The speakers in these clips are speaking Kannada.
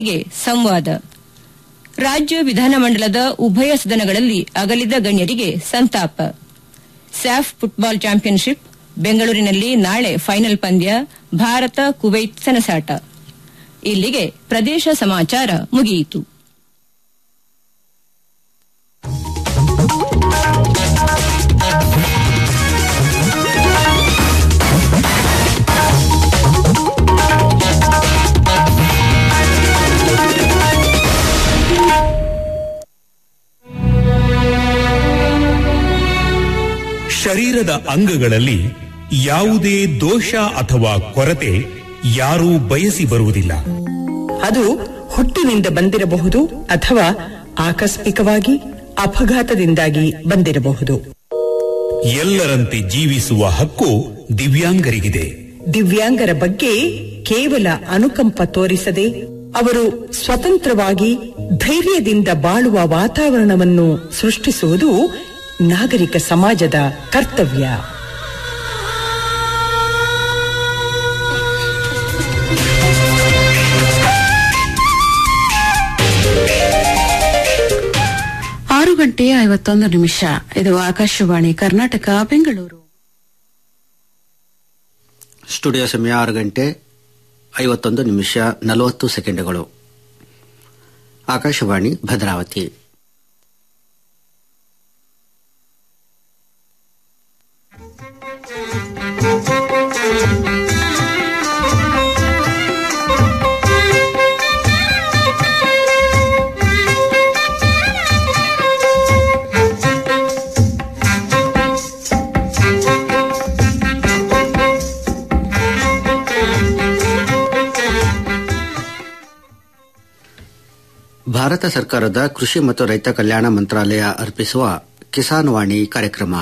ಗೆ ಸಂವಾದ ರಾಜ್ಯ ವಿಧಾನಮಂಡಲದ ಉಭಯ ಸದನಗಳಲ್ಲಿ ಅಗಲಿದ ಗಣ್ಯರಿಗೆ ಸಂತಾಪ ಸ್ಯಾಫ್ ಫುಟ್ಬಾಲ್ ಚಾಂಪಿಯನ್ಶಿಪ್ ಬೆಂಗಳೂರಿನಲ್ಲಿ ನಾಳೆ ಫೈನಲ್ ಪಂದ್ಯ ಭಾರತ ಕುವೈತ್ ಸೆಣಸಾಟ ಇಲ್ಲಿಗೆ ಪ್ರದೇಶ ಸಮಾಚಾರ ಮುಗಿಯಿತು ಶರೀರದ ಅಂಗಗಳಲ್ಲಿ ಯಾವುದೇ ದೋಷ ಅಥವಾ ಕೊರತೆ ಯಾರೂ ಬಯಸಿ ಬರುವುದಿಲ್ಲ ಅದು ಹುಟ್ಟಿನಿಂದ ಬಂದಿರಬಹುದು ಅಥವಾ ಆಕಸ್ಮಿಕವಾಗಿ ಅಪಘಾತದಿಂದಾಗಿ ಬಂದಿರಬಹುದು ಎಲ್ಲರಂತೆ ಜೀವಿಸುವ ಹಕ್ಕು ದಿವ್ಯಾಂಗರಿಗಿದೆ ದಿವ್ಯಾಂಗರ ಬಗ್ಗೆ ಕೇವಲ ಅನುಕಂಪ ತೋರಿಸದೆ ಅವರು ಸ್ವತಂತ್ರವಾಗಿ ಧೈರ್ಯದಿಂದ ಬಾಳುವ ವಾತಾವರಣವನ್ನು ಸೃಷ್ಟಿಸುವುದು ನಾಗರಿಕ ಸಮಾಜದ ಕರ್ತವ್ಯ ಆರು ಗಂಟೆ ಐವತ್ತೊಂದು ನಿಮಿಷ ಇದು ಆಕಾಶವಾಣಿ ಕರ್ನಾಟಕ ಬೆಂಗಳೂರು ಸ್ಟುಡಿಯೋ ಸಮಯ ಆರು ಗಂಟೆ ಐವತ್ತೊಂದು ನಿಮಿಷ ನಲವತ್ತು ಸೆಕೆಂಡುಗಳು ಆಕಾಶವಾಣಿ ಭದ್ರಾವತಿ ಭಾರತ ಸರ್ಕಾರದ ಕೃಷಿ ಮತ್ತು ರೈತ ಕಲ್ಯಾಣ ಮಂತ್ರಾಲಯ ಅರ್ಪಿಸುವ ಕಿಸಾನ್ ವಾಣಿ ಕಾರ್ಯಕ್ರಮ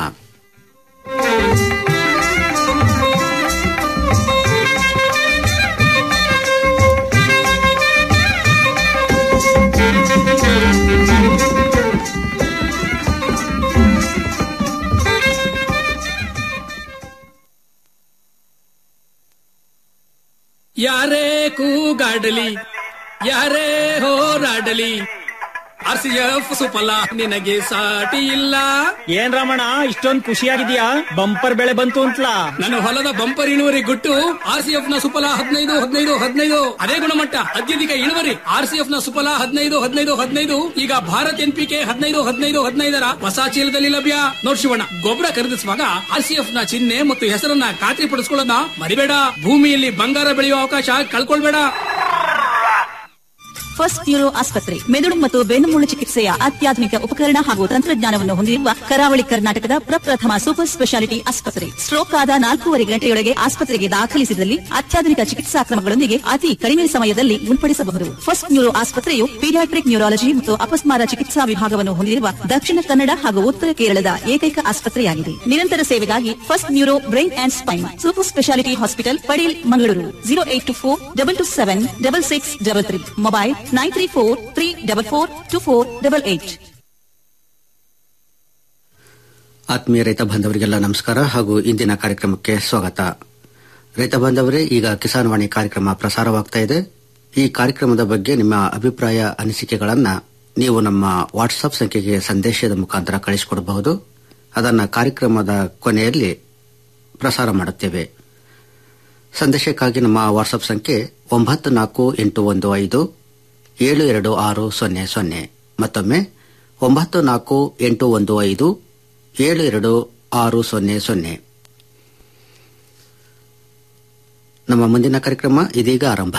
ಯಾರೇ ಕೂಗಾಡಲಿ ಯಾರೇ ಹೋರಾಡಲಿ ಆರ್ ಸಿ ಎಫ್ ಸುಫಲ ನಿನಗೆ ಸಾಟಿ ಇಲ್ಲ ಏನ್ ರಮಣ ಇಷ್ಟೊಂದ್ ಖುಷಿಯಾಗಿದ್ಯಾ ಬಂಪರ್ ಬೆಳೆ ಬಂತು ಅಂತಲಾ ನನ್ನ ಹೊಲದ ಬಂಪರ್ ಇಳುವರಿ ಗುಟ್ಟು ಆರ್ ಸಿ ಎಫ್ ನ ಸುಫಲ ಹದಿನೈದು ಹದಿನೈದು ಹದಿನೈದು ಅದೇ ಗುಣಮಟ್ಟ ಅತ್ಯಧಿಕ ಇಳುವರಿ ಆರ್ ಸಿ ಎಫ್ ನ ಸುಫಲ ಹದಿನೈದು ಹದಿನೈದು ಹದಿನೈದು ಈಗ ಭಾರತ್ ಎನ್ ಪಿ ಕೆ ಹದಿನೈದು ಹದಿನೈದು ಹದಿನೈದರ ಹೊಸ ಚೀಲದಲ್ಲಿ ಲಭ್ಯ ನೋಡ್ ಶಿವಣ್ಣ ಗೊಬ್ಬರ ಖರೀದಿಸುವಾಗ ಆರ್ ಸಿ ಎಫ್ ನ ಚಿಹ್ನೆ ಮತ್ತು ಹೆಸರನ್ನ ಖಾತ್ರಿಪಡಿಸಿಕೊಳ್ಳೋದನ್ನ ಮರಿಬೇಡ ಭೂಮಿಯಲ್ಲಿ ಬಂಗಾರ ಬೆಳೆಯುವ ಅವಕಾಶ ಕಳ್ಕೊಳ್ಬೇಡ ಫಸ್ಟ್ ನ್ಯೂರೋ ಆಸ್ಪತ್ರೆ ಮೆದುಳು ಮತ್ತು ಬೆನ್ನುಮೂಳು ಚಿಕಿತ್ಸೆಯ ಅತ್ಯಾಧುನಿಕ ಉಪಕರಣ ಹಾಗೂ ತಂತ್ರಜ್ಞಾನವನ್ನು ಹೊಂದಿರುವ ಕರಾವಳಿ ಕರ್ನಾಟಕದ ಪ್ರಪ್ರಥಮ ಸೂಪರ್ ಸ್ಪೆಷಾಲಿಟಿ ಆಸ್ಪತ್ರೆ ಸ್ಟ್ರೋಕ್ ಆದ ನಾಲ್ಕೂವರೆ ಗಂಟೆಯೊಳಗೆ ಆಸ್ಪತ್ರೆಗೆ ದಾಖಲಿಸಿದಲ್ಲಿ ಅತ್ಯಾಧುನಿಕ ಚಿಕಿತ್ಸಾ ಕ್ರಮಗಳೊಂದಿಗೆ ಅತಿ ಕಡಿಮೆ ಸಮಯದಲ್ಲಿ ಗುಣಪಡಿಸಬಹುದು ಫಸ್ಟ್ ನ್ಯೂರೋ ಆಸ್ಪತ್ರೆಯು ಪೀಡಿಯಾಟ್ರಿಕ್ ನ್ಯೂರಾಲಜಿ ಮತ್ತು ಅಪಸ್ಮಾರ ಚಿಕಿತ್ಸಾ ವಿಭಾಗವನ್ನು ಹೊಂದಿರುವ ದಕ್ಷಿಣ ಕನ್ನಡ ಹಾಗೂ ಉತ್ತರ ಕೇರಳದ ಏಕೈಕ ಆಸ್ಪತ್ರೆಯಾಗಿದೆ ನಿರಂತರ ಸೇವೆಗಾಗಿ first neuro brain and spine super speciality hospital Padil Mangaluru zero eight two four double two seven double six double three mobile nine three four three double four two four double eight ಆತ್ಮೀಯ ರೈತ ಬಾಂಧವರಿಗೆಲ್ಲ ನಮಸ್ಕಾರ ಹಾಗೂ ಇಂದಿನ ಕಾರ್ಯಕ್ರಮಕ್ಕೆ ಸ್ವಾಗತ ರೈತ ಬಾಂಧವರೇ ಈಗ ಕಿಸಾನ್ ವಾಣಿ ಕಾರ್ಯಕ್ರಮ ಪ್ರಸಾರವಾಗ್ತಾ ಇದೆ ಈ ಕಾರ್ಯಕ್ರಮದ ಬಗ್ಗೆ ನಿಮ್ಮ ಅಭಿಪ್ರಾಯ ಅನಿಸಿಕೆಗಳನ್ನ ನೀವು ನಮ್ಮ ವಾಟ್ಸ್ಆಪ್ ಸಂಖ್ಯೆಗೆ ಸಂದೇಶದ ಮುಖಾಂತರ ಕಳಿಸಿಕೊಡಬಹುದು ಅದನ್ನು ಕಾರ್ಯಕ್ರಮದ ಕೊನೆಯಲ್ಲಿ ಪ್ರಸಾರ ಮಾಡುತ್ತೇವೆ ಸಂದೇಶಕ್ಕಾಗಿ ನಮ್ಮ ವಾಟ್ಸ್ಆಪ್ ಸಂಖ್ಯೆ ಒಂಬತ್ತು ನಾಲ್ಕು ಎಂಟು ಒಂದು ಐದು ಏಳು ಎರಡು ಆರು ಸೊನ್ನೆ ಸೊನ್ನೆ ಮತ್ತೊಮ್ಮೆ ಒಂಬತ್ತು ನಾಲ್ಕು ಎಂಟು ಒಂದು ಐದು ಏಳು ಎರಡು ಆರು ಸೊನ್ನೆ ಸೊನ್ನೆ ನಮ್ಮ ಮುಂದಿನ ಕಾರ್ಯಕ್ರಮ ಇದೀಗ ಆರಂಭ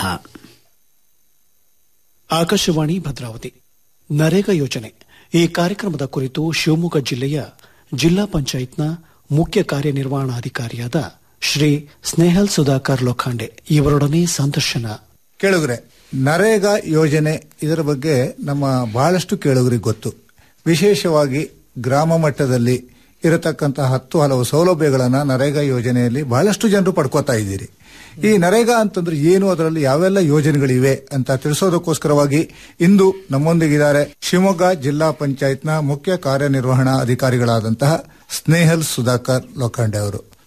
ಆಕಾಶವಾಣಿ ಭದ್ರಾವತಿ ನರೇಗಾ ಯೋಜನೆ ಈ ಕಾರ್ಯಕ್ರಮದ ಕುರಿತು ಶಿವಮೊಗ್ಗ ಜಿಲ್ಲೆಯ ಜಿಲ್ಲಾ ಪಂಚಾಯತ್ನ ಮುಖ್ಯ ಕಾರ್ಯನಿರ್ವಹಣಾಧಿಕಾರಿಯಾದ ಶ್ರೀ ಸ್ನೇಹಲ್ ಸುಧಾಕರ್ ಲೋಖಾಂಡೆ ಇವರೊಡನೆ ಸಂದರ್ಶನ ಕೇಳುಗರೆ ನರೇಗಾ ಯೋಜನೆ ಇದರ ಬಗ್ಗೆ ನಮ್ಮ ಬಹಳಷ್ಟು ಕೇಳುಗರಿಗೆ ಗೊತ್ತು ವಿಶೇಷವಾಗಿ ಗ್ರಾಮ ಮಟ್ಟದಲ್ಲಿ ಇರತಕ್ಕಂತಹ ಹತ್ತು ಹಲವು ಸೌಲಭ್ಯಗಳನ್ನು ನರೇಗಾ ಯೋಜನೆಯಲ್ಲಿ ಬಹಳಷ್ಟು ಜನರು ಪಡ್ಕೋತಾ ಇದ್ದೀರಿ ಈ ನರೇಗಾ ಅಂತಂದ್ರೆ ಏನು ಅದರಲ್ಲಿ ಯಾವೆಲ್ಲ ಯೋಜನೆಗಳಿವೆ ಅಂತ ತಿಳಿಸೋದಕ್ಕೋಸ್ಕರವಾಗಿ ಇಂದು ನಮ್ಮೊಂದಿಗಿದ್ದಾರೆ ಶಿವಮೊಗ್ಗ ಜಿಲ್ಲಾ ಪಂಚಾಯತ್ನ ಮುಖ್ಯ ಕಾರ್ಯನಿರ್ವಹಣಾ ಅಧಿಕಾರಿಗಳಾದಂತಹ ಸ್ನೇಹಲ್ ಸುಧಾಕರ್ ಲೋಖಂಡೆ ಅವರು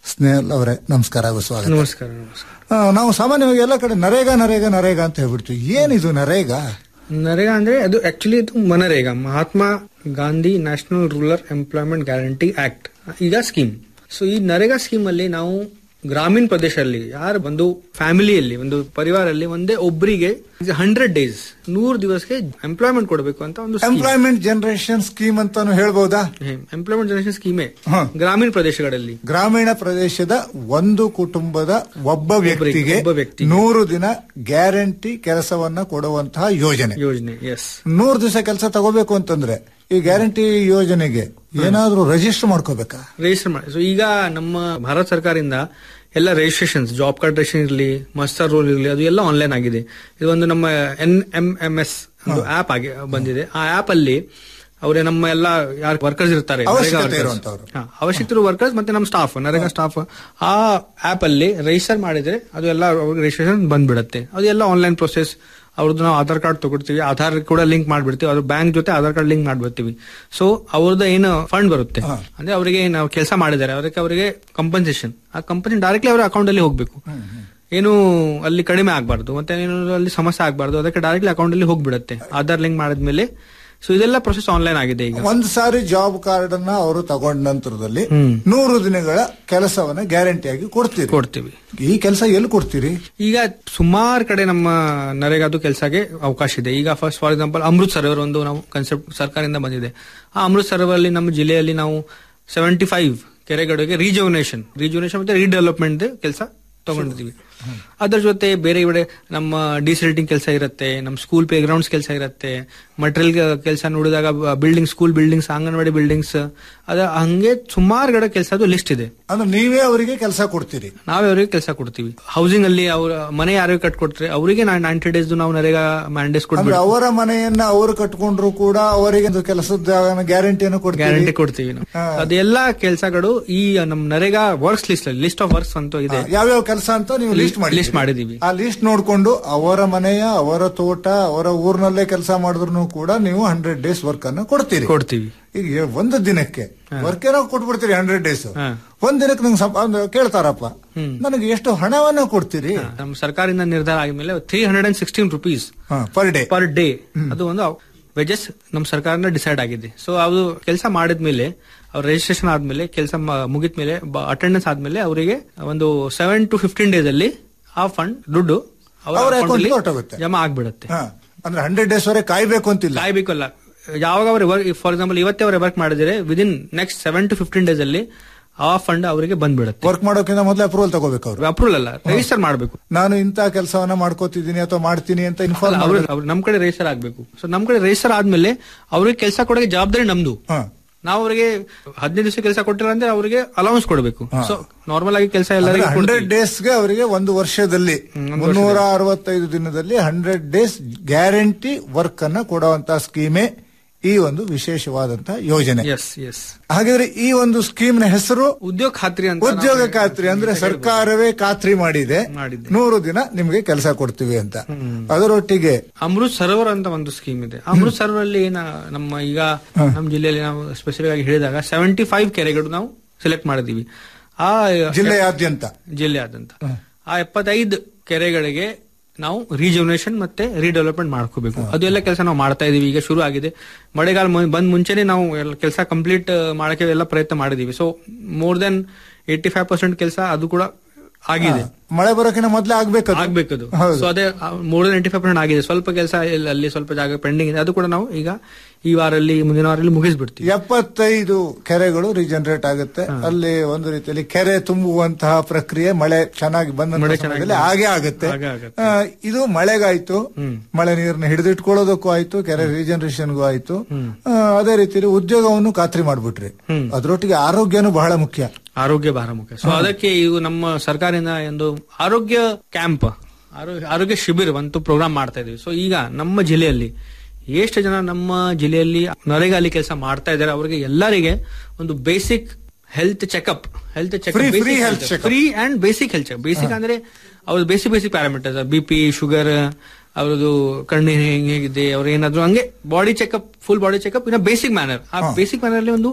ಸ್ನೇಹಲ್ ಅವರೇ ನಮಸ್ಕಾರ ಹಾಗೂ ಸ್ವಾಗತ ನಮಸ್ಕಾರ ನಮಸ್ಕಾರ ಆ, ನಾವು ಸಾಮಾನ್ಯವಾಗಿ ಎಲ್ಲ ಕಡೆ ನರೇಗಾ ನರೇಗಾ ನರೇಗಾ ಅಂತ ಹೇಳ್ಬಿಡ್ತೀವಿ ಏನಿದು ನರೇಗಾ ನರೇಗಾ ಅಂದ್ರೆ ಅದು ಆಕ್ಚುಲಿ ಇದು MNREGA Mahatma Gandhi national rural employment guarantee act ಈಗ ಸ್ಕೀಮ್ ಸೊ ಈ ನರೇಗಾ ಸ್ಕೀಮ್ ಅಲ್ಲಿ ನಾವು ಗ್ರಾಮೀಣ ಪ್ರದೇಶದಲ್ಲಿ ಯಾರು ಒಂದು ಫ್ಯಾಮಿಲಿಯಲ್ಲಿ ಒಂದು ಪರಿವಾರಲ್ಲಿ ಒಂದೇ ಒಬ್ಬರಿಗೆ ಹಂಡ್ರೆಡ್ ಡೇಸ್ ನೂರು ದಿವಸಕ್ಕೆ ಎಂಪ್ಲಾಯ್ಮೆಂಟ್ ಕೊಡಬೇಕು ಅಂತ ಒಂದು ಎಂಪ್ಲಾಯ್ಮೆಂಟ್ ಜನರೇಷನ್ ಸ್ಕೀಮ್ ಅಂತಾನು ಹೇಳ್ಬಹುದಾ ಎಂಪ್ಲಾಯ್ಮೆಂಟ್ ಜನರೇಷನ್ ಸ್ಕೀಮೇ ಹ. ಗ್ರಾಮೀಣ ಪ್ರದೇಶಗಳಲ್ಲಿ ಗ್ರಾಮೀಣ ಪ್ರದೇಶದ ಒಂದು ಕುಟುಂಬದ ಒಬ್ಬ ವ್ಯಕ್ತಿಗೆ ಒಬ್ಬ ವ್ಯಕ್ತಿಗೆ. ನೂರು ದಿನ ಗ್ಯಾರಂಟಿ ಕೆಲಸವನ್ನ ಕೊಡುವಂತಹ ಯೋಜನೆ ಯೋಜನೆ ಎಸ್ ನೂರು ದಿವಸ ಕೆಲಸ ತಗೋಬೇಕು ಅಂತಂದ್ರೆ ಈ ಗ್ಯಾರಂಟಿ ಯೋಜನೆಗೆ ಏನಾದ್ರೂ ರಿಜಿಸ್ಟರ್ ಮಾಡ್ಕೋಬೇಕಾ ರಿಜಿಸ್ಟರ್ ಮಾಡಿ ಸೊ ಈಗ ನಮ್ಮ ಭಾರತ ಸರ್ಕಾರದಿಂದ ಎಲ್ಲ ರಿಜಿಸ್ಟ್ರೇಷನ್ಸ್ ಜಾಬ್ ಕಾರ್ಡ್ ರಿಜಿಸ್ಟ್ರೇಷನ್ ಇರಲಿ ಮಸ್ಟರ್ ರೋಲ್ ಇರಲಿ ಅದು ಎಲ್ಲ ಆನ್ಲೈನ್ ಆಗಿದೆ ಇದು ಒಂದು ನಮ್ಮ ಎನ್ ಎಂ ಎಂ ಎಸ್ ಒಂದು ಆಪ್ ಆಗಿ ಬಂದಿದೆ ಆ ಆಪ್ ಅಲ್ಲಿ ಅವರೇ ನಮ್ಮ ಎಲ್ಲ ಯಾರು ವರ್ಕರ್ಸ್ ಇರ್ತಾರೆ ಅವಶ್ಯಕತೆ ನರೇಗಾ workers. ಇರುವಂತವ್ರು. ಹಾ, ಅವಶ್ಯಕತೆ ವರ್ಕರ್ಸ್ ಮತ್ತೆ ನಮ್ಮ ಸ್ಟಾಫ್ ನರೇಗಾ ಸ್ಟಾಫ್ ಆ ಆಪ್ ಅಲ್ಲಿ ರಿಜಿಸ್ಟರ್ ಮಾಡಿದ್ರೆ ಅದು ಎಲ್ಲ ರಿಜಿಸ್ಟ್ರೇಷನ್ ಬಂದ್ಬಿಡುತ್ತೆ ಅದು ಎಲ್ಲ ಆನ್ಲೈನ್ ಪ್ರೊಸೆಸ್ ಅವ್ರದ್ದು ನಾವು ಆಧಾರ್ ಕಾರ್ಡ್ ತಗೊಳ್ತೀವಿ ಆಧಾರ್ ಕೂಡ ಲಿಂಕ್ ಮಾಡ್ಬಿಡ್ತೀವಿ ಅದ್ರ ಬ್ಯಾಂಕ್ ಜೊತೆ ಆಧಾರ್ ಕಾರ್ಡ್ ಲಿಂಕ್ ಮಾಡ್ಬಿಡ್ತೀವಿ ಸೊ ಅವ್ರದ್ದು ಏನು ಫಂಡ್ ಬರುತ್ತೆ ಅಂದ್ರೆ ಅವರಿಗೆ ನಾವು ಕೆಲಸ ಮಾಡಿದ್ದಾರೆ ಅವರಿಗೆ ಅವರಿಗೆ ಕಂಪನ್ಸೇಷನ್ ಆ ಕಂಪನಿ ಡೈರೆಕ್ಟ್ಲಿ ಅವರ ಅಕೌಂಟ್ ಅಲ್ಲಿ ಹೋಗ್ಬೇಕು ಏನು ಅಲ್ಲಿ ಕಡಿಮೆ ಆಗಬಾರ್ದು ಮತ್ತೆ ಏನು ಅಲ್ಲಿ ಸಮಸ್ಯೆ ಆಗಬಾರ್ದು ಅದಕ್ಕೆ ಡೈರೆಕ್ಟ್ಲಿ ಅಕೌಂಟ್ ಅಲ್ಲಿ ಹೋಗ್ಬಿಡುತ್ತೆ ಆಧಾರ್ ಲಿಂಕ್ ಮಾಡಿದ್ಮೇಲೆ ಸೊ ಇದೆಲ್ಲ ಪ್ರೊಸೆಸ್ ಆನ್ಲೈನ್ ಆಗಿದೆ ಈಗ ಒಂದ್ ಸಾರಿ ಜಾಬ್ ಕಾರ್ಡ್ ಅನ್ನ ಅವರು ತಗೊಂಡ ನಂತರದಲ್ಲಿ ಹ್ಮ್. ನೂರು ದಿನಗಳ ಕೆಲಸವನ್ನ ಗ್ಯಾರಂಟಿಯಾಗಿ ಕೊಡ್ತೀರಿ ಕೊಡ್ತೀವಿ ಈ ಕೆಲಸ ಎಲ್ಲಿ ಕೊಡ್ತೀರಿ ಈಗ ಸುಮಾರು ಕಡೆ ನಮ್ಮ ನರೇಗಾದು ಕೆಲಸಕ್ಕೆ ಅವಕಾಶ ಇದೆ ಈಗ first for example Amrit Sarovar ಒಂದು ನಾವು ಕನ್ಸೆಪ್ಟ್ ಸರ್ಕಾರದಿಂದ ಬಂದಿದೆ ಆ ಅಮೃತ್ ಸರೋವರಲ್ಲಿ ನಮ್ಮ ಜಿಲ್ಲೆಯಲ್ಲಿ ನಾವು ಸೆವೆಂಟಿ ಫೈವ್ ಕೆರೆಗಳಿಗೆ ರೀಜುವನೇಷನ್ ರೀಜುವನೇಷನ್ ಮತ್ತೆ ರೀಡೆವಲಪ್ಮೆಂಟ್ ಕೆಲಸ ತಗೊಂಡಿದ್ದೀವಿ ಅದರ ಜೊತೆ ಬೇರೆ ಬೇರೆ ನಮ್ಮ ಡಿಸಿಲ್ಟಿಂಗ್ ಕೆಲಸ ಇರುತ್ತೆ ನಮ್ಮ ಸ್ಕೂಲ್ ಪ್ಲೇ ಗ್ರೌಂಡ್ಸ್ ಕೆಲಸ ಇರುತ್ತೆ ಮಟೀರಿಯಲ್ ಕೆಲಸ ನೋಡಿದಾಗ building school buildings anganwadi buildings ಅದ ಹಂಗೆ ಸುಮಾರು ಕಡೆ ಕೆಲಸದು ಲಿಸ್ಟ್ ಇದೆ ಅಂದ್ರೆ ನೀವೇ ಅವರಿಗೆ ಕೆಲಸ ಕೊಡ್ತೀರಿ ನಾವೇ ಅವರಿಗೆ ಕೆಲಸ ಕೊಡ್ತೀವಿ ಹೌಸಿಂಗ್ ಅಲ್ಲಿ ಅವ್ರ ಮನೆ ಯಾರು ಕಟ್ಕೊಡ್ತಾರೆ ಅವರಿಗೆ ನೈಂಟಿ ಡೇಸ್ ನಾವು ನರೇಗಾ ಮ್ಯಾಂಡೇಸ್ ಅಂದ್ರೆ ಕೊಡ್ಬಿಟ್ಟು ಅವರ ಮನೆಯನ್ನ ಅವರು ಕಟ್ಕೊಂಡ್ರು ಕೂಡ ಅವರಿಗೆ ಒಂದು ಕೆಲಸದ ಗ್ಯಾರಂಟಿಯನ್ನು ಕೊಡ್ತೀರಿ ಗ್ಯಾರಂಟಿ ಕೊಡ್ತೀವಿ ನಾವು ಹಾ. ಅದೆಲ್ಲ ಕೆಲಸಗಳು ಈ ನಮ್ಮ ನರೇಗಾ ವರ್ಕ್ಸ್ ಲಿಸ್ಟ್ ಅಲ್ಲಿ ಲಿಸ್ಟ್ ಆಫ್ ವರ್ಕ್ಸ್ ಅಂತ ಇದೆ ಯಾವ್ಯಾವ ಕೆಲಸ ಅಂತ ನೀವು ಲಿಸ್ಟ್ ಮಾಡಿ ಲಿಸ್ಟ್ ಮಾಡಿದೀವಿ ಆ ಲಿಸ್ಟ್ ನೋಡ್ಕೊಂಡು ಅವರ ಮನೆಯ ಅವರ ತೋಟ ಅವರ ಊರಿನಲ್ಲೇ ಕೆಲಸ ಮಾಡಿದ್ರು ಕೂಡ ನೀವು ಹಂಡ್ರೆಡ್ ಡೇಸ್ ವರ್ಕ್ ಅನ್ನು ಕೊಡ್ತೀರಿ ಕೊಡ್ತೀವಿ ಈಗ ಒಂದು ದಿನಕ್ಕೆ ವರ್ಕ್ ಏನೋ ಕೊಟ್ಬಿಡ್ತೀರಿ ಹಂಡ್ರೆಡ್ ಡೇಸ್ ಹಾ. ಒಂದ್ ದಿನಕ್ಕೆ ನಂಗೆ ಸಂಪ- ಒಂದು ಕೇಳ್ತಾರಪ್ಪ ನನಗೆ ಎಷ್ಟು ಹಣವನ್ನ ಕೊಡ್ತೀರಿ ನಮ್ಮ ಸರ್ಕಾರದಿಂದ ನಿರ್ಧಾರ ಆಗಿದ್ಮೇಲೆ three hundred and sixteen rupees per day per day ಅದು ಒಂದು ವೆಜಸ್ ನಮ್ಮ ಸರ್ಕಾರದಿಂದ ಡಿಸೈಡ್ ಆಗಿದೆ ಸೊ ಅದು ಕೆಲಸ ಮಾಡಿದ್ಮೇಲೆ ಅವ್ರ ರಿಜಿಸ್ಟ್ರೇಷನ್ ಆದ್ಮೇಲೆ ಕೆಲಸ ಮುಗಿದ್ಮೇಲೆ ಅಟೆಂಡೆನ್ಸ್ ಆದ್ಮೇಲೆ ಅವರಿಗೆ ಒಂದು ಸೆವೆನ್ ಟು ಫಿಫ್ಟೀನ್ ಡೇಸ್ ಅಲ್ಲಿ ಆ ಫಂಡ್ ದುಡ್ಡು ಅವರ ಅವ್ರ account account ಅಲ್ಲಿ ಗೆ ಹೊರ್ಟೋಗುತ್ತೆ. ಜಮಾ ಆಗ್ಬಿಡುತ್ತೆ ಹಾ. ಅಂದ್ರೆ ಹಂಡ್ರೆಡ್ ಡೇಸ್ ವರೆಗೆ ಕಾಯ್ಬೇಕು ಅಂತಿಲ್ಲ ಕಾಯ್ಬೇಕಲ್ಲ ಯಾವಾಗ ಅವರು ಫಾರ್ ಎಕ್ಸಾಂಪಲ್ ಇವತ್ತೇ ಅವರು ವರ್ಕ್ ಮಾಡಿದ್ರೆ within next seven to fifteen days ಅಲ್ಲಿ ಆ ಫಂಡ್ ಅವರಿಗೆ ಬಂದ್ಬಿಡುತ್ತೆ ವರ್ಕ್ ಮಾಡೋಕ್ಕಿಂತ ಮೊದಲೇ ಅಪ್ರೂವಲ್ ತಗೋಬೇಕು ಅವರು ಅಪ್ರೂವಲ್ ಅಲ್ಲ ರಿಜಿಸ್ಟರ್ ಮಾಡಬೇಕು ನಾನು ಇಂಥ ಕೆಲಸವನ್ನ ಮಾಡ್ಕೋತಿದ್ದೀನಿ ಅಥವಾ ಮಾಡ್ತೀನಿ ಅಂತ ಇನ್ಫಾರ್ಮ್ ಅವ್ರು ಅವ್ರು ನಮ್ ಕಡೆ ರಿಜಿಸ್ಟರ್ ಆಗ್ಬೇಕು ಸೊ ನಮ್ ಕಡೆ ರಿಜಿಸ್ಟರ್ ಆದ್ಮೇಲೆ ಅವ್ರಿಗೆ ಕೆಲಸ ಕೊಡೋಕೆ ಜವಾಬ್ದಾರಿ ನಮ್ದು ನಾವು ಅವರಿಗೆ ಹದಿನೈದು ದಿವಸ ಕೆಲಸ ಕೊಟ್ಟಿಲ್ಲ ಅಂದ್ರೆ ಅವರಿಗೆ ಅಲೌನ್ಸ್ ಕೊಡಬೇಕು ಸೊ ನಾರ್ಮಲ್ ಆಗಿ ಕೆಲಸ ಎಲ್ಲರಿಗೂ ಹಂಡ್ರೆಡ್ ಡೇಸ್ಗೆ ಅವರಿಗೆ ಒಂದು ವರ್ಷದಲ್ಲಿ ಮುನ್ನೂರ ಅರವತ್ತೈದು ದಿನದಲ್ಲಿ ಹಂಡ್ರೆಡ್ ಡೇಸ್ ಗ್ಯಾರಂಟಿ ವರ್ಕ್ ಅನ್ನ ಕೊಡುವಂತ ಸ್ಕೀಮೇ ಈ ಒಂದು ವಿಶೇಷವಾದಂತಹ ಯೋಜನೆ ಎಸ್ ಎಸ್ ಹಾಗಾದ್ರೆ ಈ ಒಂದು ಸ್ಕೀಮ್ ನ ಹೆಸರು ಉದ್ಯೋಗ ಖಾತ್ರಿ ಅಂತ ಉದ್ಯೋಗ ಖಾತ್ರಿ ಅಂದ್ರೆ ಸರ್ಕಾರವೇ ಖಾತ್ರಿ ಮಾಡಿದೆ ಮಾಡಿದೆ. ನೂರು ದಿನ ನಿಮಗೆ ಕೆಲಸ ಕೊಡ್ತೀವಿ ಅಂತ ಅದರೊಟ್ಟಿಗೆ ಅಮೃತ್ ಸರೋವರ್ ಅಂತ ಒಂದು ಸ್ಕೀಮ್ ಇದೆ ಅಮೃತ್ ಸರೋವರ್ ಅಲ್ಲಿ ಏನ ನಮ್ಮ ಈಗ ನಮ್ಮ ಜಿಲ್ಲೆಯಲ್ಲಿ ನಾವು ಸ್ಪೆಸಿಫಿಕ್ ಆಗಿ ಹೇಳಿದಾಗ ಸೆವೆಂಟಿ ಫೈವ್ ಕೆರೆಗಳು ನಾವು ಸೆಲೆಕ್ಟ್ ಮಾಡಿದೀವಿ ಆ ಜಿಲ್ಲೆಯಾದ್ಯಂತ ಜಿಲ್ಲೆಯಾದ್ಯಂತ ಆ ಎಪ್ಪತ್ತೈದು ಕೆರೆಗಳಿಗೆ ನಾವು ರೀಜುವನೇಷನ್ ಮತ್ತೆ ರೀಡೆವಲಪ್ಮೆಂಟ್ ಮಾಡ್ಕೋಬೇಕು ಅದು ಎಲ್ಲ ಕೆಲಸ ನಾವು ಮಾಡ್ತಾ ಇದೀವಿ ಈಗ ಶುರು ಆಗಿದೆ ಮಳೆಗಾಲ ಮು- ಬಂದ್ ಮುಂಚೆನೆ ನಾವು ಕೆಲಸ ಕಂಪ್ಲೀಟ್ ಮಾಡಕ್ಕೆ ಎಲ್ಲ ಪ್ರಯತ್ನ ಮಾಡಿದೀವಿ so more than eighty five percent ಕೆಲಸ ಅದು ಕೂಡ ಆಗಿದೆ ಮಳೆ ಬರೋಕಿನ ಮೊದಲೇ ಆಗ್ಬೇಕದು ಆಗ್ಬೇಕದು ಹೌದು. ಸೊ ಅದೇ more than eighty five percent ಆಗಿದೆ ಸ್ವಲ್ಪ ಕೆಲಸ ಅಲ್ಲಿ ಸ್ವಲ್ಪ ಜಾಗ ಪೆಂಡಿಂಗ್ ಇದೆ ಅದು ಕೂಡ ನಾವು ಈಗ ಈ ವಾರಲ್ಲಿ ಮುಂದಿನ ವಾರಲ್ಲಿ ಮುಗಿಸ್ಬಿಡ್ತೀವಿ ಎಪ್ಪತ್ತೈದು ಕೆರೆಗಳು ರೀಜನರೇಟ್ ಆಗುತ್ತೆ ಅಲ್ಲಿ ಒಂದು ರೀತಿಯಲ್ಲಿ ಕೆರೆ ತುಂಬುವಂತಹ ಪ್ರಕ್ರಿಯೆ ಮಳೆ ಚೆನ್ನಾಗಿ ಬಂದ ಮಳೆ ಸಮಯದಲ್ಲಿ ಹಾಗೆ ಆಗುತ್ತೆ ಹಾಗೆ ಆಗುತ್ತೆ. ಆ, ಇದು ಮಳೆಗಾಯ್ತು ಮಳೆ ನೀರನ್ನ ಹಿಡಿದಿಟ್ಕೊಳ್ಳೋದಕ್ಕೂ ಆಯ್ತು ಕೆರೆ ರೀಜನರೇಷನ್ಗೂ ಆಯ್ತು ಆ, ಅದೇ ರೀತಿಯಲ್ಲಿ ಉದ್ಯೋಗವನ್ನು ಖಾತ್ರಿ ಮಾಡ್ಬಿಟ್ರಿ ಅದರೊಟ್ಟಿಗೆ ಆರೋಗ್ಯನೂ ಬಹಳ ಮುಖ್ಯ ಆರೋಗ್ಯ ಬಹಳ ಮುಖ್ಯ ಸೊ ಅದಕ್ಕೆ ಇವು ನಮ್ಮ ಸರ್ಕಾರದಿಂದ ಒಂದು ಆರೋಗ್ಯ ಕ್ಯಾಂಪ್ ಆರೋಗ್ಯ ಆರೋಗ್ಯ ಶಿಬಿರ ಒಂದು ಪ್ರೋಗ್ರಾಮ್ ಮಾಡ್ತಾ ಇದೀವಿ ಸೊ ಈಗ ನಮ್ಮ ಜಿಲ್ಲೆಯಲ್ಲಿ ಎಷ್ಟು ಜನ ನಮ್ಮ ಜಿಲ್ಲೆಯಲ್ಲಿ ನರೇಗಾಲಿ ಕೆಲಸ ಮಾಡ್ತಾ ಇದ್ದಾರೆ ಅವರಿಗೆ ಎಲ್ಲರಿಗೆ ಒಂದು basic health checkup health Free- free health checkup checkup. Free and basic health check basic ಅಂದ್ರೆ ಅವ್ರದ್ದು basic basic parameters B P sugar ಅವ್ರದ್ದು ಕಣ್ಣು ಹೇಗಿದೆ ಅವ್ರ ಏನಾದ್ರು ಹಂಗೆ body checkup full body checkup in basic manner ಆ ಬೇಸಿಕ್ ಮ್ಯಾನರ್ ಅಲ್ಲಿ ಒಂದು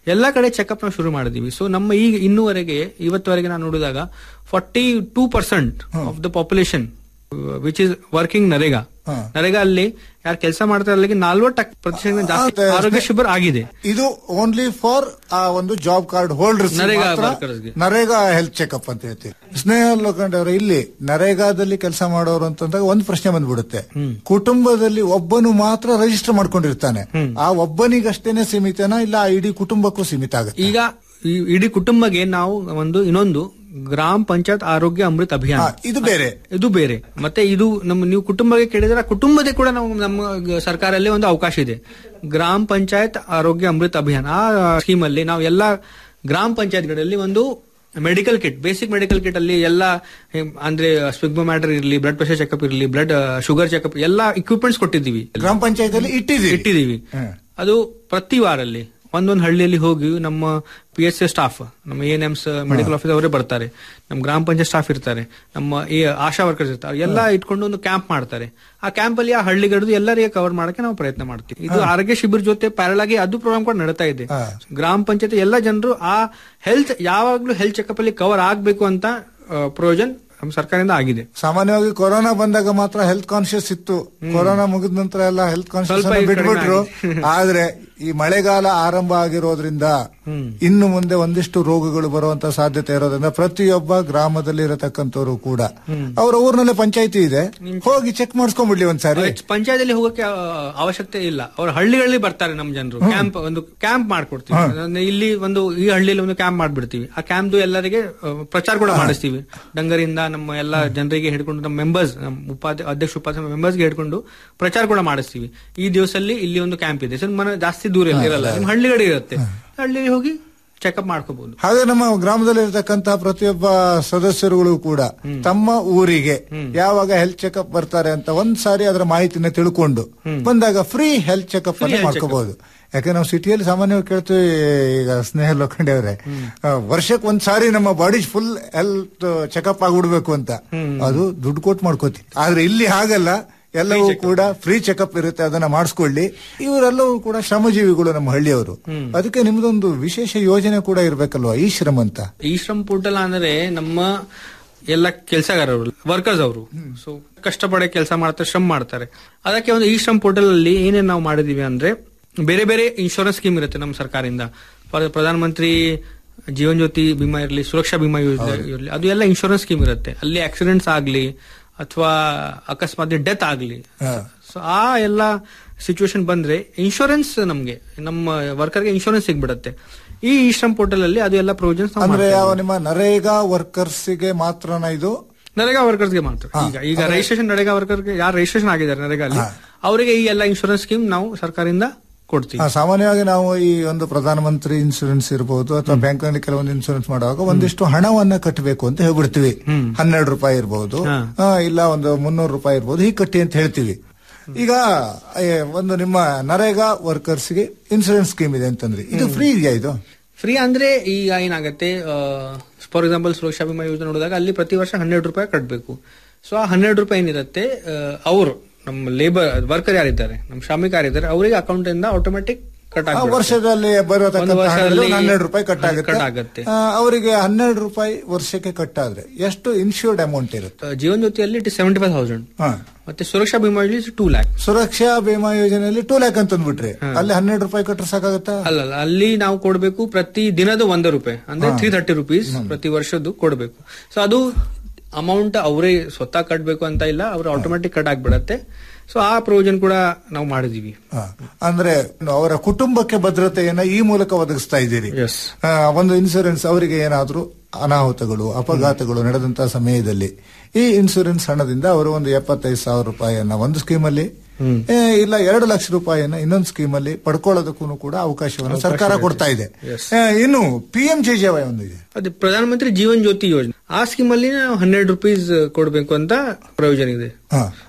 ಎಲ್ಲಾ ಕಡೆ ಚೆಕಪ್ ನಾವು ಶುರು ಮಾಡಿದೀವಿ ಸೊ ನಮ್ಮ ಈಗ ಇನ್ನೂವರೆಗೆ ಇವತ್ತುವರೆಗೆ ನಾನು ನೋಡಿದಾಗ forty two percent of the population which is working NREGA NREGA ಅಲ್ಲಿ ಯಾರು ಕೆಲಸ ಮಾಡ್ತಾರೆ ಅಲ್ಲಿಗೆ ನಲ್ವತ್ತು ಪ್ರತಿಶತ ಜಾಸ್ತಿ ಅದೇ, ಆರೋಗ್ಯ ಶಿಬಿರ ಆಗಿದೆ ಇದು ಓನ್ಲಿ ಫಾರ್ ಆ ಒಂದು job card holders NREGA workers ಗೆ. ನರೇಗಾ ಹೆಲ್ತ್ ಚೆಕಪ್ ಅಂತ ಹೇಳ್ತೀವಿ ಸ್ನೇಹ ಲೋಖಂಡವ್ರೆ ಇಲ್ಲಿ ನರೇಗಾದಲ್ಲಿ ಕೆಲಸ ಮಾಡೋರು ಅಂತಂದಾಗ ಒಂದು ಪ್ರಶ್ನೆ ಬಂದ್ಬಿಡುತ್ತೆ ಕುಟುಂಬದಲ್ಲಿ ಒಬ್ಬನು ಮಾತ್ರ ರಿಜಿಸ್ಟರ್ ಮಾಡ್ಕೊಂಡಿರ್ತಾನೆ ಆ ಒಬ್ಬನಿಗಷ್ಟೇನೆ ಸೀಮಿತನಾ ಇಲ್ಲ ಆ ಇಡೀ ಕುಟುಂಬಕ್ಕೂ ಸೀಮಿತ ಆಗುತ್ತೆ ಈಗ ಈ ಇಡೀ ಕುಟುಂಬಗೆ ನಾವು ಒಂದು ಇನ್ನೊಂದು ಗ್ರಾಮ ಪಂಚಾಯತ್ ಆರೋಗ್ಯ ಅಮೃತ್ ಅಭಿಯಾನ ಹಾ, ಇದು ಬೇರೆ. ಇದು ಬೇರೆ ಮತ್ತೆ ಇದು ನಮ್ಮ ನೀವು ಕುಟುಂಬಕ್ಕೆ ಕೇಳಿದ್ರೆ ಆ ಕುಟುಂಬದೇ ಕೂಡ ನಾವು ನಮ್ಮ ಗ- ಸರ್ಕಾರದಲ್ಲಿ ಒಂದು ಅವಕಾಶ ಇದೆ ಗ್ರಾಮ ಪಂಚಾಯತ್ ಆರೋಗ್ಯ ಅಮೃತ್ ಅಭಿಯಾನ ಆ ಸ್ಕೀಮ್ ಅಲ್ಲಿ ನಾವು ಎಲ್ಲ ಗ್ರಾಮ ಪಂಚಾಯತ್ಗಳಲ್ಲಿ ಒಂದು medical kit basic medical kit ಅಲ್ಲಿ ಎಲ್ಲ ಏಮ್, ಅಂದ್ರೆ ಸ್ಪಿಗ್ಮೋ ಮ್ಯಾಟರ್ ಇರಲಿ ಬ್ಲಡ್ ಪ್ರೆಷರ್ ಚೆಕಪ್ ಇರಲಿ ಬ್ಲಡ್ ಶುಗರ್ ಚೆಕಪ್ ಎಲ್ಲ ಇಕ್ವಿಪ್ಮೆಂಟ್ಸ್ ಕೊಟ್ಟಿದ್ದೀವಿ ಗ್ರಾಮ ಪಂಚಾಯತ್ ಅಲ್ಲಿ ಇಟ್ಟಿದ್ದೀವಿ ಇಟ್ಟಿದ್ದೀವಿ ಅದು ಪ್ರತಿ ವಾರಲ್ಲಿ ಒಂದೊಂದು ಹಳ್ಳಿಯಲ್ಲಿ ಹೋಗಿ ನಮ್ಮ ಪಿ ಎಸ್ ಸ್ಟಾಫ್ ನಮ್ಮ ಎನ್ ಎಮ್ಸ್ ಮೆಡಿಕಲ್ ಆಫೀಸ್ ಅವರೇ ಬರ್ತಾರೆ ನಮ್ಮ ಗ್ರಾಮ ಪಂಚಾಯತ್ ಸ್ಟಾಫ್ ಇರ್ತಾರೆ ನಮ್ಮ ಈ ಆಶಾ ವರ್ಕರ್ಸ್ ಇರ್ತಾರೆ ಎಲ್ಲ ಇಟ್ಕೊಂಡು ಒಂದು ಕ್ಯಾಂಪ್ ಮಾಡ್ತಾರೆ ಆ ಕ್ಯಾಂಪ್ ಅಲ್ಲಿ ಆ ಹಳ್ಳಿಗರದು ಎಲ್ಲರಿಗೆ ಕವರ್ ಮಾಡಕ್ಕೆ ನಾವು ಪ್ರಯತ್ನ ಮಾಡ್ತೀವಿ ಇದು ಆರೋಗ್ಯ ಶಿಬಿರ ಜೊತೆ ಪ್ಯಾರಲ್ ಆಗಿ ಅದು ಪ್ರೋಗ್ರಾಮ್ ಕೂಡ ನಡೀತಾ ಇದೆ ಗ್ರಾಮ ಪಂಚಾಯತ್ ಎಲ್ಲ ಜನರು ಆ ಹೆಲ್ತ್ ಯಾವಾಗ್ಲೂ ಹೆಲ್ತ್ ಚೆಕಪ್ ಅಲ್ಲಿ ಕವರ್ ಆಗ್ಬೇಕು ಅಂತ ಪ್ರಯೋಜನ ನಮ್ಮ ಸರ್ಕಾರದಿಂದ ಆಗಿದೆ ಸಾಮಾನ್ಯವಾಗಿ ಕೊರೋನಾ ಬಂದಾಗ ಮಾತ್ರ ಹೆಲ್ತ್ ಕಾನ್ಶಿಯಸ್ ಇತ್ತು ಕೊರೋನಾ ಮುಗಿದ ನಂತರ ಎಲ್ಲ ಹೆಲ್ತ್ ಕಾನ್ಶಿಯಸ್ ಸ್ವಲ್ಪ ಈಗ ಬಿಟ್ಬಿಟ್ರು ಕಡಿಮೆ ಆದ್ರೆ ಈ ಮಳೆಗಾಲ ಆರಂಭ ಆಗಿರೋದ್ರಿಂದ ಇನ್ನು ಮುಂದೆ ಒಂದಿಷ್ಟು ರೋಗಗಳು ಬರುವಂತ ಸಾಧ್ಯತೆ ಇರೋದ್ರಿಂದ ಪ್ರತಿಯೊಬ್ಬ ಗ್ರಾಮದಲ್ಲಿ ಇರತಕ್ಕಂಥವ್ರು ಕೂಡ ಅವರ ಊರಿನಲ್ಲಿ ಪಂಚಾಯತಿ ಇದೆ ಹೋಗಿ ಚೆಕ್ ಮಾಡಿಸ್ಕೊಂಡ್ಬಿಡ್ಲಿ ಒಂದ್ಸಾರಿ ಪಂಚಾಯತ್ ಹೋಗಕ್ಕೆ ಆ, ಅವಶ್ಯಕತೆ ಇಲ್ಲ ಅವ್ರ ಹಳ್ಳಿಗಳಲ್ಲಿ ಬರ್ತಾರೆ ನಮ್ಮ ಜನರು ಕ್ಯಾಂಪ್ ಒಂದು ಕ್ಯಾಂಪ್ ಮಾಡ್ಕೊಡ್ತೀವಿ ಅಂದ್ರೆ ಇಲ್ಲಿ ಒಂದು ಈ ಹಳ್ಳಿಯಲ್ಲಿ ಒಂದು ಕ್ಯಾಂಪ್ ಮಾಡ್ಬಿಡ್ತೀವಿ ಆ ಕ್ಯಾಂಪ್ ಎಲ್ಲರಿಗೆ ಆ, ಪ್ರಚಾರ ಕೂಡ ಮಾಡಿಸ್ತೀವಿ ಡಂಗರಿಂದ ನಮ್ಮ ಎಲ್ಲ ಜನರಿಗೆ ಹಿಡ್ಕೊಂಡು ನಮ್ಮ ಮೆಂಬರ್ಸ್ ನಮ್ಮ ಉಪಾಧ್ಯ ಅಧ್ಯಕ್ಷ ಉಪಾಧ್ಯಕ್ಷ ಮೆಂಬರ್ಸ್ಗೆ ಹಿಡ್ಕೊಂಡು ಪ್ರಚಾರ ಕೂಡ ಮಾಡಿಸ್ತೀವಿ ಈ ದಿವಸಲ್ಲಿ ಇಲ್ಲಿ ಒಂದು ಕ್ಯಾಂಪ್ ಇದೆ ಸೊ ಮನೆ ಜಾಸ್ತಿ ದೂರ ಇಲ್ಲ- ಇರಲ್ಲ ನಿಮ್ಮ ಹಳ್ಳಿಗಡೆ ಇರುತ್ತೆ ಹಳ್ಳಿಗೆ ಹೋಗಿ ಚೆಕಪ್ ಮಾಡ್ಕೋಬಹುದು ಹಾಗೆ ನಮ್ಮ ಗ್ರಾಮದಲ್ಲಿ ಇರತಕ್ಕಂತಹ ಪ್ರತಿಯೊಬ್ಬ ಸದಸ್ಯರುಗಳು ಕೂಡ ತಮ್ಮ ಊರಿಗೆ ಯಾವಾಗ ಹೆಲ್ತ್ ಚೆಕಪ್ ಬರ್ತಾರೆ ಅಂತ ಒಂದ್ ಸಾರಿ ಅದರ ಮಾಹಿತಿನ ತಿಳ್ಕೊಂಡು ಬಂದಾಗ ಫ್ರೀ ಹೆಲ್ತ್ ಚೆಕಪ್ ಅನ್ನು ಮಾಡ್ಕೋಬಹುದು ಯಾಕೆ ನಾವು ಸಿಟಿಯಲ್ಲಿ ಸಾಮಾನ್ಯವಾಗಿ ಕೇಳ್ತೀವಿ ಈಗ ಸ್ನೇಹ ಲೋಖಂಡೆ ಅವರೇ ವರ್ಷಕ್ಕೆ ಒಂದ್ ಸಾರಿ ನಮ್ಮ ಬಾಡಿ ಫುಲ್ ಹೆಲ್ತ್ ಚೆಕಪ್ ಆಗ್ಬಿಡ್ಬೇಕು ಅಂತ ಅದು ದುಡ್ಡು ಕೊಟ್ಟು ಮಾಡ್ಕೋತಿ ಆದ್ರೆ ಇಲ್ಲಿ ಹಾಗಲ್ಲ ಎಲ್ಲವೂ ಕೂಡ ಫ್ರೀ ಚೆಕಪ್ ಇರುತ್ತೆ ಅದನ್ನ ಮಾಡಿಸ್ಕೊಳ್ಳಿ ಇವರೆಲ್ಲವೂ ಕೂಡ ಶ್ರಮಜೀವಿಗಳು ನಮ್ಮ ಹಳ್ಳಿಯವರು ಅದಕ್ಕೆ ನಿಮ್ದೊಂದು ವಿಶೇಷ ಯೋಜನೆ ಕೂಡ ಇರ್ಬೇಕಲ್ವಾ ಈ ಶ್ರಮ ಅಂತ ಈ ಶ್ರಮ್ ಪೋರ್ಟಲ್ ಅಂದ್ರೆ ನಮ್ಮ ಎಲ್ಲ ಕೆಲಸಗಾರರು ವರ್ಕರ್ಸ್ ಅವರು ಸೊ ಕಷ್ಟಪಡೆ ಕೆಲಸ ಮಾಡ್ತಾರೆ ಶ್ರಮ ಮಾಡ್ತಾರೆ ಅದಕ್ಕೆ ಒಂದು ಈ ಶ್ರಮ್ ಪೋರ್ಟಲ್ ಅಲ್ಲಿ ಏನೇನ್ ನಾವು ಮಾಡಿದೀವಿ ಅಂದ್ರೆ ಬೇರೆ ಬೇರೆ ಇನ್ಶೂರೆನ್ಸ್ ಸ್ಕೀಮ್ ಇರುತ್ತೆ ನಮ್ಮ ಸರ್ಕಾರದಿಂದ ಪ್ರ- ಪ್ರಧಾನಮಂತ್ರಿ ಜೀವನ್ ಜ್ಯೋತಿ ಬಿಮಾ ಇರಲಿ ಸುರಕ್ಷಾ ಬಿಮಾ ಯೋಜನೆ ಇರಲಿ ಅದು ಎಲ್ಲ ಇನ್ಶೂರೆನ್ಸ್ ಸ್ಕೀಮ್ ಇರುತ್ತೆ ಅಲ್ಲಿ ಆಕ್ಸಿಡೆಂಟ್ಸ್ ಆಗ್ಲಿ ಅಥವಾ ಅಕಸ್ಮಾತ್ ಡೆತ್ ಆಗ್ಲಿ ಸೊ ಆ ಎಲ್ಲ ಸಿಚುವೇಶನ್ ಬಂದ್ರೆ ಇನ್ಶೂರೆನ್ಸ್ ನಮ್ಗೆ ನಮ್ಮ ವರ್ಕರ್ಗೆ ಇನ್ಶೂರೆನ್ಸ್ ಸಿಗ್ಬಿಡತ್ತೆ ಈ ಈ ಶ್ರಮ್ ಪೋರ್ಟಲ್ ಅಲ್ಲಿ ಅದು ಎಲ್ಲ ಪ್ರೊವಿಷನ್ಸ್ ಅಂದ್ರೆ ಯಾವ ನಿಮ್ಮ ನರೇಗಾ ವರ್ಕರ್ಸ್ ಗೆ ಮಾತ್ರನ ಇದು ನರೇಗಾ ವರ್ಕರ್ಸ್ಗೆ ಮಾತ್ರ ಈಗ ಈಗ ರಿಜಿಸ್ಟ್ರೇಷನ್ ನರೇಗಾ ವರ್ಕರ್ಗೆ ಯಾರು ರಿಜಿಸ್ಟ್ರೇಷನ್ ಆಗಿದ್ದಾರೆ ನರೇಗಾ ಅಲ್ಲಿ ಅವರಿಗೆ ಈ ಎಲ್ಲ ಇನ್ಶೂರೆನ್ಸ್ ಸ್ಕೀಮ್ ನಾವು ಸರ್ಕಾರದಿಂದ ಕೊಡ್ತೀವಿ ಆ, ಸಾಮಾನ್ಯವಾಗಿ ನಾವು ಈ ಒಂದು ಪ್ರಧಾನಮಂತ್ರಿ ಇನ್ಸೂರೆನ್ಸ್ ಇರಬಹುದು ಅಥವಾ ಬ್ಯಾಂಕ್ ನಲ್ಲಿ ಕೆಲವೊಂದು ಇನ್ಸೂರೆನ್ಸ್ ಮಾಡುವಾಗ ಒಂದಿಷ್ಟು ಹಣವನ್ನ ಕಟ್ಟಬೇಕು ಅಂತ ಹೇಳ್ಬಿಡ್ತೀವಿ ಹನ್ನೆರಡು ರೂಪಾಯಿ ಇರಬಹುದು ಇಲ್ಲ ಒಂದು ಮುನ್ನೂರು ರೂಪಾಯಿ ಇರಬಹುದು ಹೀಗೆ ಕಟ್ಟಿ ಅಂತ ಹೇಳ್ತೀವಿ ಈಗ ಏ, ಒಂದು ನಿಮ್ಮ ನರೇಗಾ ವರ್ಕರ್ಸ್ ಗೆ ಇನ್ಸೂರೆನ್ಸ್ ಸ್ಕೀಮ್ ಇದೆ ಅಂತಂದ್ರೆ ಇದು ಫ್ರೀ ಇದೆಯಾ ಇದು ಫ್ರೀ ಅಂದ್ರೆ ಈಗ ಏನಾಗುತ್ತೆ ಫಾರ್ ಎಕ್ಸಾಂಪಲ್ ಸುರಕ್ಷಾ ಬಿಮಾ ಯೋಜನೆ ನೋಡಿದಾಗ ಅಲ್ಲಿ ಪ್ರತಿ ವರ್ಷ ಹನ್ನೆರಡು ರೂಪಾಯಿ ಕಟ್ಟಬೇಕು ಸೊ ಆ ಹನ್ನೆರಡು ರೂಪಾಯಿ ಏನಿರುತ್ತೆ ಅವರು ನಮ್ಮ ಲೇಬರ್ ವರ್ಕರ್ ಯಾರಿದ್ದಾರೆ ನಮ್ಮ ಶ್ರಮಿಕ ಯಾರಿದ್ದಾರೆ ಅವರಿಗೆ ಅಕೌಂಟ್ ಇಂದ ಆಟೋಮೆಟಿಕ್ ಕಟ್ ಆ ಆಗ್ಬಿಡುತ್ತೆ. ವರ್ಷದಲ್ಲಿ ಒಂದು ಬರತಕ್ಕಂಥ ವರ್ಷದಲ್ಲಿ ಹಣದಲ್ಲಿ ಹನ್ನೆರಡು ರೂಪಾಯಿ ಕಟ್ ಕಟ್ ಆಗುತ್ತೆ ಆಗುತ್ತೆ. ಆ, ಅವರಿಗೆ ಹನ್ನೆರಡು ರೂಪಾಯಿ ವರ್ಷಕ್ಕೆ ಕಟ್ಟಾದ್ರೆ ಎಷ್ಟು ಇನ್ಶೂರ್ಡ್ ಅಮೌಂಟ್ ಇರುತ್ತೆ ಆ, ಜೀವನ್ ಜ್ಯೋತಿಯಲ್ಲಿ ಇಟ್ ಸೆವೆಂಟಿ ಫೈವ್ ತೌಸಂಡ್ ಹಾ. ಮತ್ತೆ ಸುರಕ್ಷಾ ಬಿಮಾ ಯೋಜನೆ ಟೂ ಲ್ಯಾಕ್ ಸುರಕ್ಷಾ ಬಿಮಾ ಯೋಜನೆಯಲ್ಲಿ ಟೂ ಲ್ಯಾಕ್ ಅಂತ ಅಂದ್ಬಿಟ್ರಿ ಅಲ್ಲಿ ಹನ್ನೆರಡು ರೂಪಾಯಿ ಕಟ್ಟರೆ ಸಾಕಾಗತ್ತಾ ಅಲ್ಲ ಅಲ್ಲ, ಅಲ್ಲಿ ನಾವು ಕೊಡಬೇಕು ಪ್ರತಿ ದಿನದ ಒಂದು ರೂಪಾಯಿ ಅಂದ್ರೆ ತ್ರೀ ಥರ್ಟಿ ರುಪೀಸ್ ಪ್ರತಿ ವರ್ಷದ್ದು ಕೊಡಬೇಕು ಸೊ ಅದು ಅಮೌಂಟ್ ಅವರೇ ಸ್ವತಃ ಕಟ್ಟಬೇಕು ಅಂತ ಇಲ್ಲ ಅವ್ರು ಆಟೋಮೆಟಿಕ್ ಕಟ್ ಆಗ್ಬಿಡತ್ತೆ ಸೊ ಆ ಪ್ರಯೋಜನ ಕೂಡ ನಾವು ಮಾಡಿದೀವಿ ಹಾ. ಅಂದ್ರೆ ಅವರ ಕುಟುಂಬಕ್ಕೆ ಭದ್ರತೆಯನ್ನ ಈ ಮೂಲಕ ಒದಗಿಸ್ತಾ ಇದ್ದೀರಿ ಆ, ಒಂದು ಇನ್ಸೂರೆನ್ಸ್ ಅವರಿಗೆ ಏನಾದ್ರೂ ಅನಾಹುತಗಳು ಅಪಘಾತಗಳು ನಡೆದಂತಹ ಸಮಯದಲ್ಲಿ ಈ ಇನ್ಸೂರೆನ್ಸ್ ಹಣದಿಂದ ಅವರು ಒಂದು ಎಪ್ಪತ್ತೈದು ಸಾವಿರ ರೂಪಾಯಿಯನ್ನ ಒಂದು ಸ್ಕೀಮಲ್ಲಿ ಏ, ಇಲ್ಲ ಎರಡು ಲಕ್ಷ ರೂಪಾಯಿಯನ್ನ ಇನ್ನೊಂದು ಸ್ಕೀಮಲ್ಲಿ ಪಡ್ಕೊಳ್ಳೋದಕ್ಕೂ ಕೂಡ ಅವಕಾಶವನ್ನು ಸರ್ಕಾರ ಕೊಡ್ತಾ ಇದೆ ಆ, ಇನ್ನು P M J J Y ಒಂದು ಇದೆ ಅದೇ ಪ್ರಧಾನಮಂತ್ರಿ ಜೀವನ್ ಜ್ಯೋತಿ ಯೋಜನೆ ಆ ಸ್ಕೀಮ್ ಅಲ್ಲಿ ನಾವು ಹನ್ನೆರಡು ರುಪೀಸ್ ಕೊಡಬೇಕು ಅಂತ ಪ್ರಯೋಜನ ಇದೆ ಹಾ.